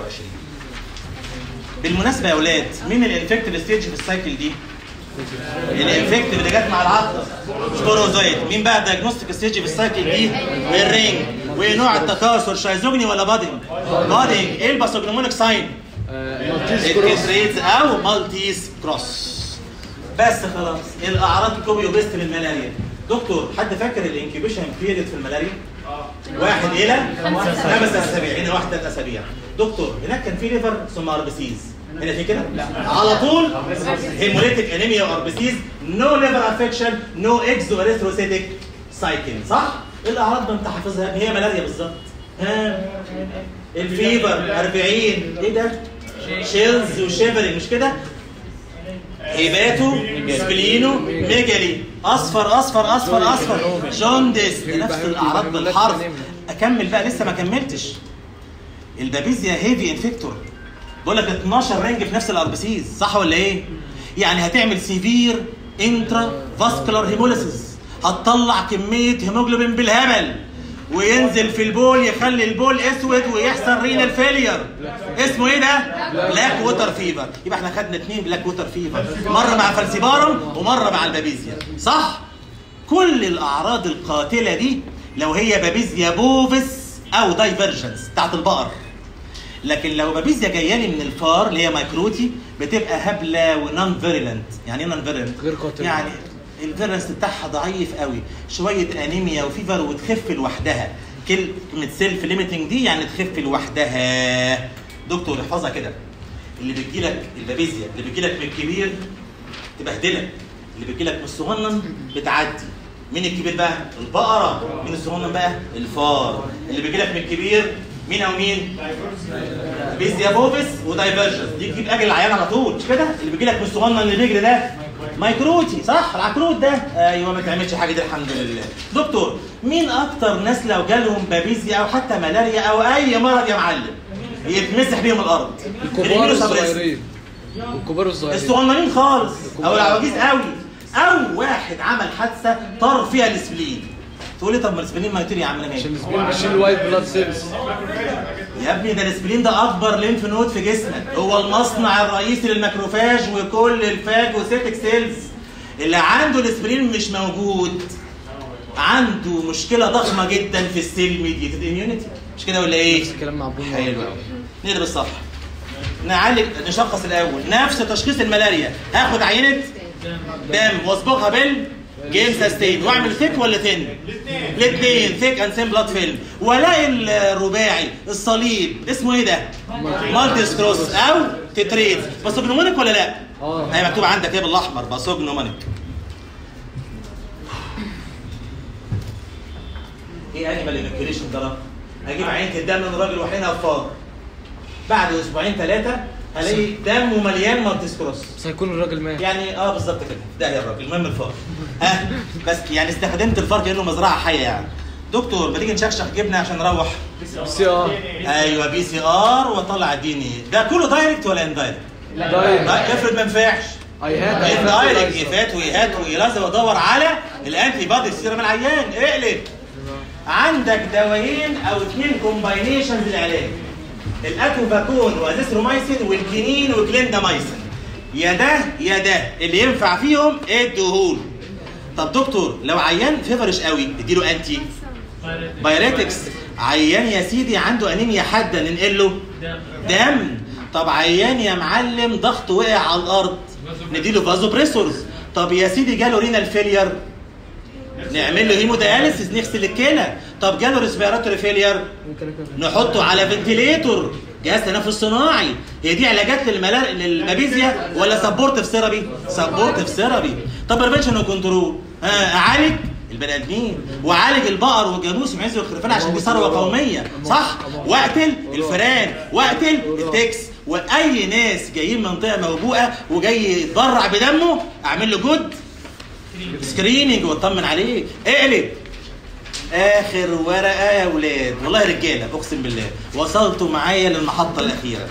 بالمناسبه يا اولاد مين الانفكتيف ستيج في السايكل دي؟ الانفكتيف اللي جت مع العضه سبوروزويد مين بقى الدايجنوستيك ستيج في السايكل دي؟ والرينج ونوع التكاثر شايزوجني ولا بادنج؟ بادنج ايه الباثوجنومونيك ساين؟ مالتيز كروس الكتريتس او مالتيز كروس بس خلاص الاعراض كوبي وبيست للملاريا دكتور حد فاكر الانكيوبيشن بيريد في الملاريا؟ واحد الى خمس اسابيع هنا واحد ثلاث اسابيع دكتور هناك كان في ليفر ثم اربسيز هنا في كده؟ على طول هيموليتيك انيميا واربسيز نو ليفر افكشن نو اكزو اريثروسيتيك سايكل صح؟ ايه الاعراض ما انت حافظها هي ملاريا بالظبط ها الفيبر 40 ايه ده؟ شيلز وشيفرنج مش كده؟ هيباتو سبلينو ميجالي اصفر اصفر اصفر اصفر جوندس نفس الاعراض بالحرف اكمل بقى لسه ما كملتش البابيزيا هيفي انفكتور بقول لك 12 رنج في نفس الاربسيز صح ولا ايه؟ يعني هتعمل سيفير انترا فاسكولار هيموليسيس هتطلع كميه هيموجلوبين بالهبل وينزل في البول يخلي البول اسود ويحصل رينال فيلير اسمه ايه ده؟ بلاك ووتر فيفر يبقى احنا خدنا اثنين بلاك ووتر فيفر مره مع فالسيبارم ومره مع البابيزيا صح؟ كل الاعراض القاتله دي لو هي بابيزيا بوفس او دايفرجنس بتاعت البقر لكن لو بابيزيا جايه لي من الفار اللي هي مايكروتي بتبقى هبله ونون فيريلنت يعني ايه نون فيريلنت غير قاتلة. يعني الفيرنس بتاعها ضعيف قوي شويه انيميا وفيفر وتخف لوحدها كلمه سيلف ليميتنج دي يعني تخف لوحدها دكتور احفظها كده اللي بتجي لك البابيزيا اللي بتجي لك من الكبير تبهدلك اللي بتجي لك من الصغنن بتعدي مين الكبير بقى؟ البقرة مين الصغنن بقى؟ الفار اللي بيجي لك من الكبير مين او مين؟ بيزيا بوبس ودايفرجنس دي تجيب اجل العيان على طول مش كده؟ اللي بيجي لك من الصغنن اللي بيجري ده مايكروتي صح؟ العكروت ده ايوه ما تعملش حاجه دي الحمد لله. دكتور مين اكتر ناس لو جالهم بابيزيا او حتى ملاريا او اي مرض يا معلم يتمسح بيهم الارض؟ الكبار الإيمينو سبريس. الصغيرين والكبار الصغيرين الصغننين خالص او العواجيز قوي او واحد عمل حادثه طار فيها الاسبلين تقول لي طب ما الاسبلين ما يطير يا عم انا عشان مالي الاسبرين بيشيل الوايت بلاد سيلز يا ابني ده الاسبلين ده اكبر ليمف نود في جسمك هو المصنع الرئيسي للماكروفاج وكل الفاج والسيتك سيلز اللي عنده الاسبرين مش موجود عنده مشكله ضخمه جدا في السيل ميديتد اميونيتي مش كده ولا ايه؟ نفس الكلام مع بوم حلو قوي نقلب الصفحه نعالج نشخص الاول نفس تشخيص الملاريا هاخد عينه دم واصبغها بال جيم ساستين واعمل ثيك ولا ثين؟ الاثنين ثيك اند ثين بلاد فيلم والاقي الرباعي الصليب اسمه ايه ده؟ مالتي سكروس او تتريت باسوجنومونيك ولا لا؟ اه. هي مكتوب عندك ايه بالاحمر باسوجنومونيك ايه انيمال انكيوليشن ده بقى؟ اجيب عينه الدم من راجل وحينها فار بعد اسبوعين ثلاثه هلاقي دمه مليان مالتي سكروس بس هيكون الراجل مات يعني اه بالظبط كده ده يا الراجل المهم الفار ها بس يعني استخدمت الفار كانه مزرعه حيه يعني دكتور ما تيجي نشخشخ جبنه عشان نروح بس اه ايوه بي سي ار واطلع الدي ان ايه ده كله دايركت ولا اندايركت؟ دايركت افرض ما ينفعش اي هاد اندايركت ايفات وايهات وايرازا وادور على الانتي بادي في سيرم العيان اقلب عندك دوايين او اثنين كومباينيشنز للعلاج الاتوفاكون وازيثرومايسين والكينين وكليندامايسين يا ده يا ده اللي ينفع فيهم اديهوله طب دكتور لو عيان فيفرش قوي اديله انتي بايريتكس عيان يا سيدي عنده انيميا حاده ننقل له دم طب عيان يا معلم ضغطه وقع على الارض نديله فازوبريسورز طب يا سيدي جاله رينال فيلير نعمل له هيمودياليسيس نغسل الكلى طب جاله ريسبيراتوري فيلير ممكن أكون- نحطه على فنتيليتور جهاز تنفس صناعي هي دي علاجات للملا... للمابيزيا ولا سبورتيف ثيرابي سبورتيف ثيرابي طب بريفنشن وكنترول ها اعالج البني ادمين واعالج البقر والجاموس ومعز والخرفان عشان دي ثروه قوميه صح واقتل الفئران واقتل التكس واي ناس جايين من منطقه موبوءه وجاي يتبرع بدمه اعمل له جود سكريننج واطمن عليه اقلب اخر ورقه يا ولاد والله رجاله اقسم بالله وصلتوا معايا للمحطه الاخيره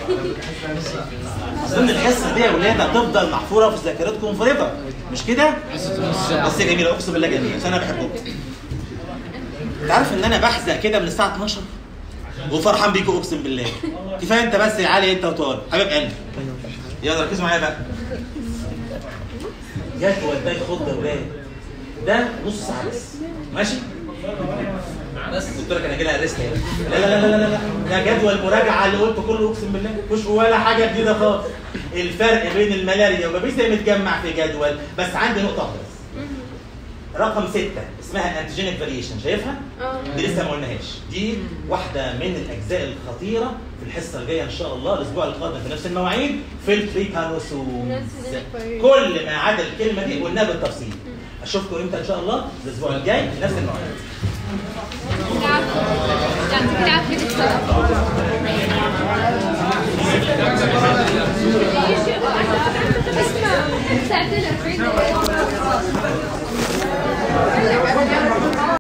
اظن الحصه دي يا ولاد هتفضل محفوره في ذاكرتكم فوريفر مش كده بس جميله اقسم بالله جميله عشان انا بحبكم انت عارف ان انا بحزق كده من الساعه 12 وفرحان بيكم اقسم بالله كفايه انت بس يا علي انت وطارق حبيب قلبي يلا ركزوا معايا بقى جدول ده يخض يا ولاد ده نص ساعه بس ماشي بس الدكتوره كان هيجي لها ريست هنا لا لا لا لا لا ده جدول مراجعه اللي قلته كله اقسم بالله مفيش ولا حاجه جديده خالص الفرق بين الملاريا وبابيسيا متجمع في جدول بس عندي نقطه واحده بس رقم ستة اسمها انتيجينيك فاريشن شايفها؟ اه دي لسه ما قلناهاش دي واحده من الاجزاء الخطيره في الحصه الجايه ان شاء الله الاسبوع القادم في نفس المواعيد في التريكانوسومز Antigenic variation. كل ما عدا الكلمه دي قلناها بالتفصيل اشوفكم امتى ان شاء الله الاسبوع الجاي في نفس المواعيد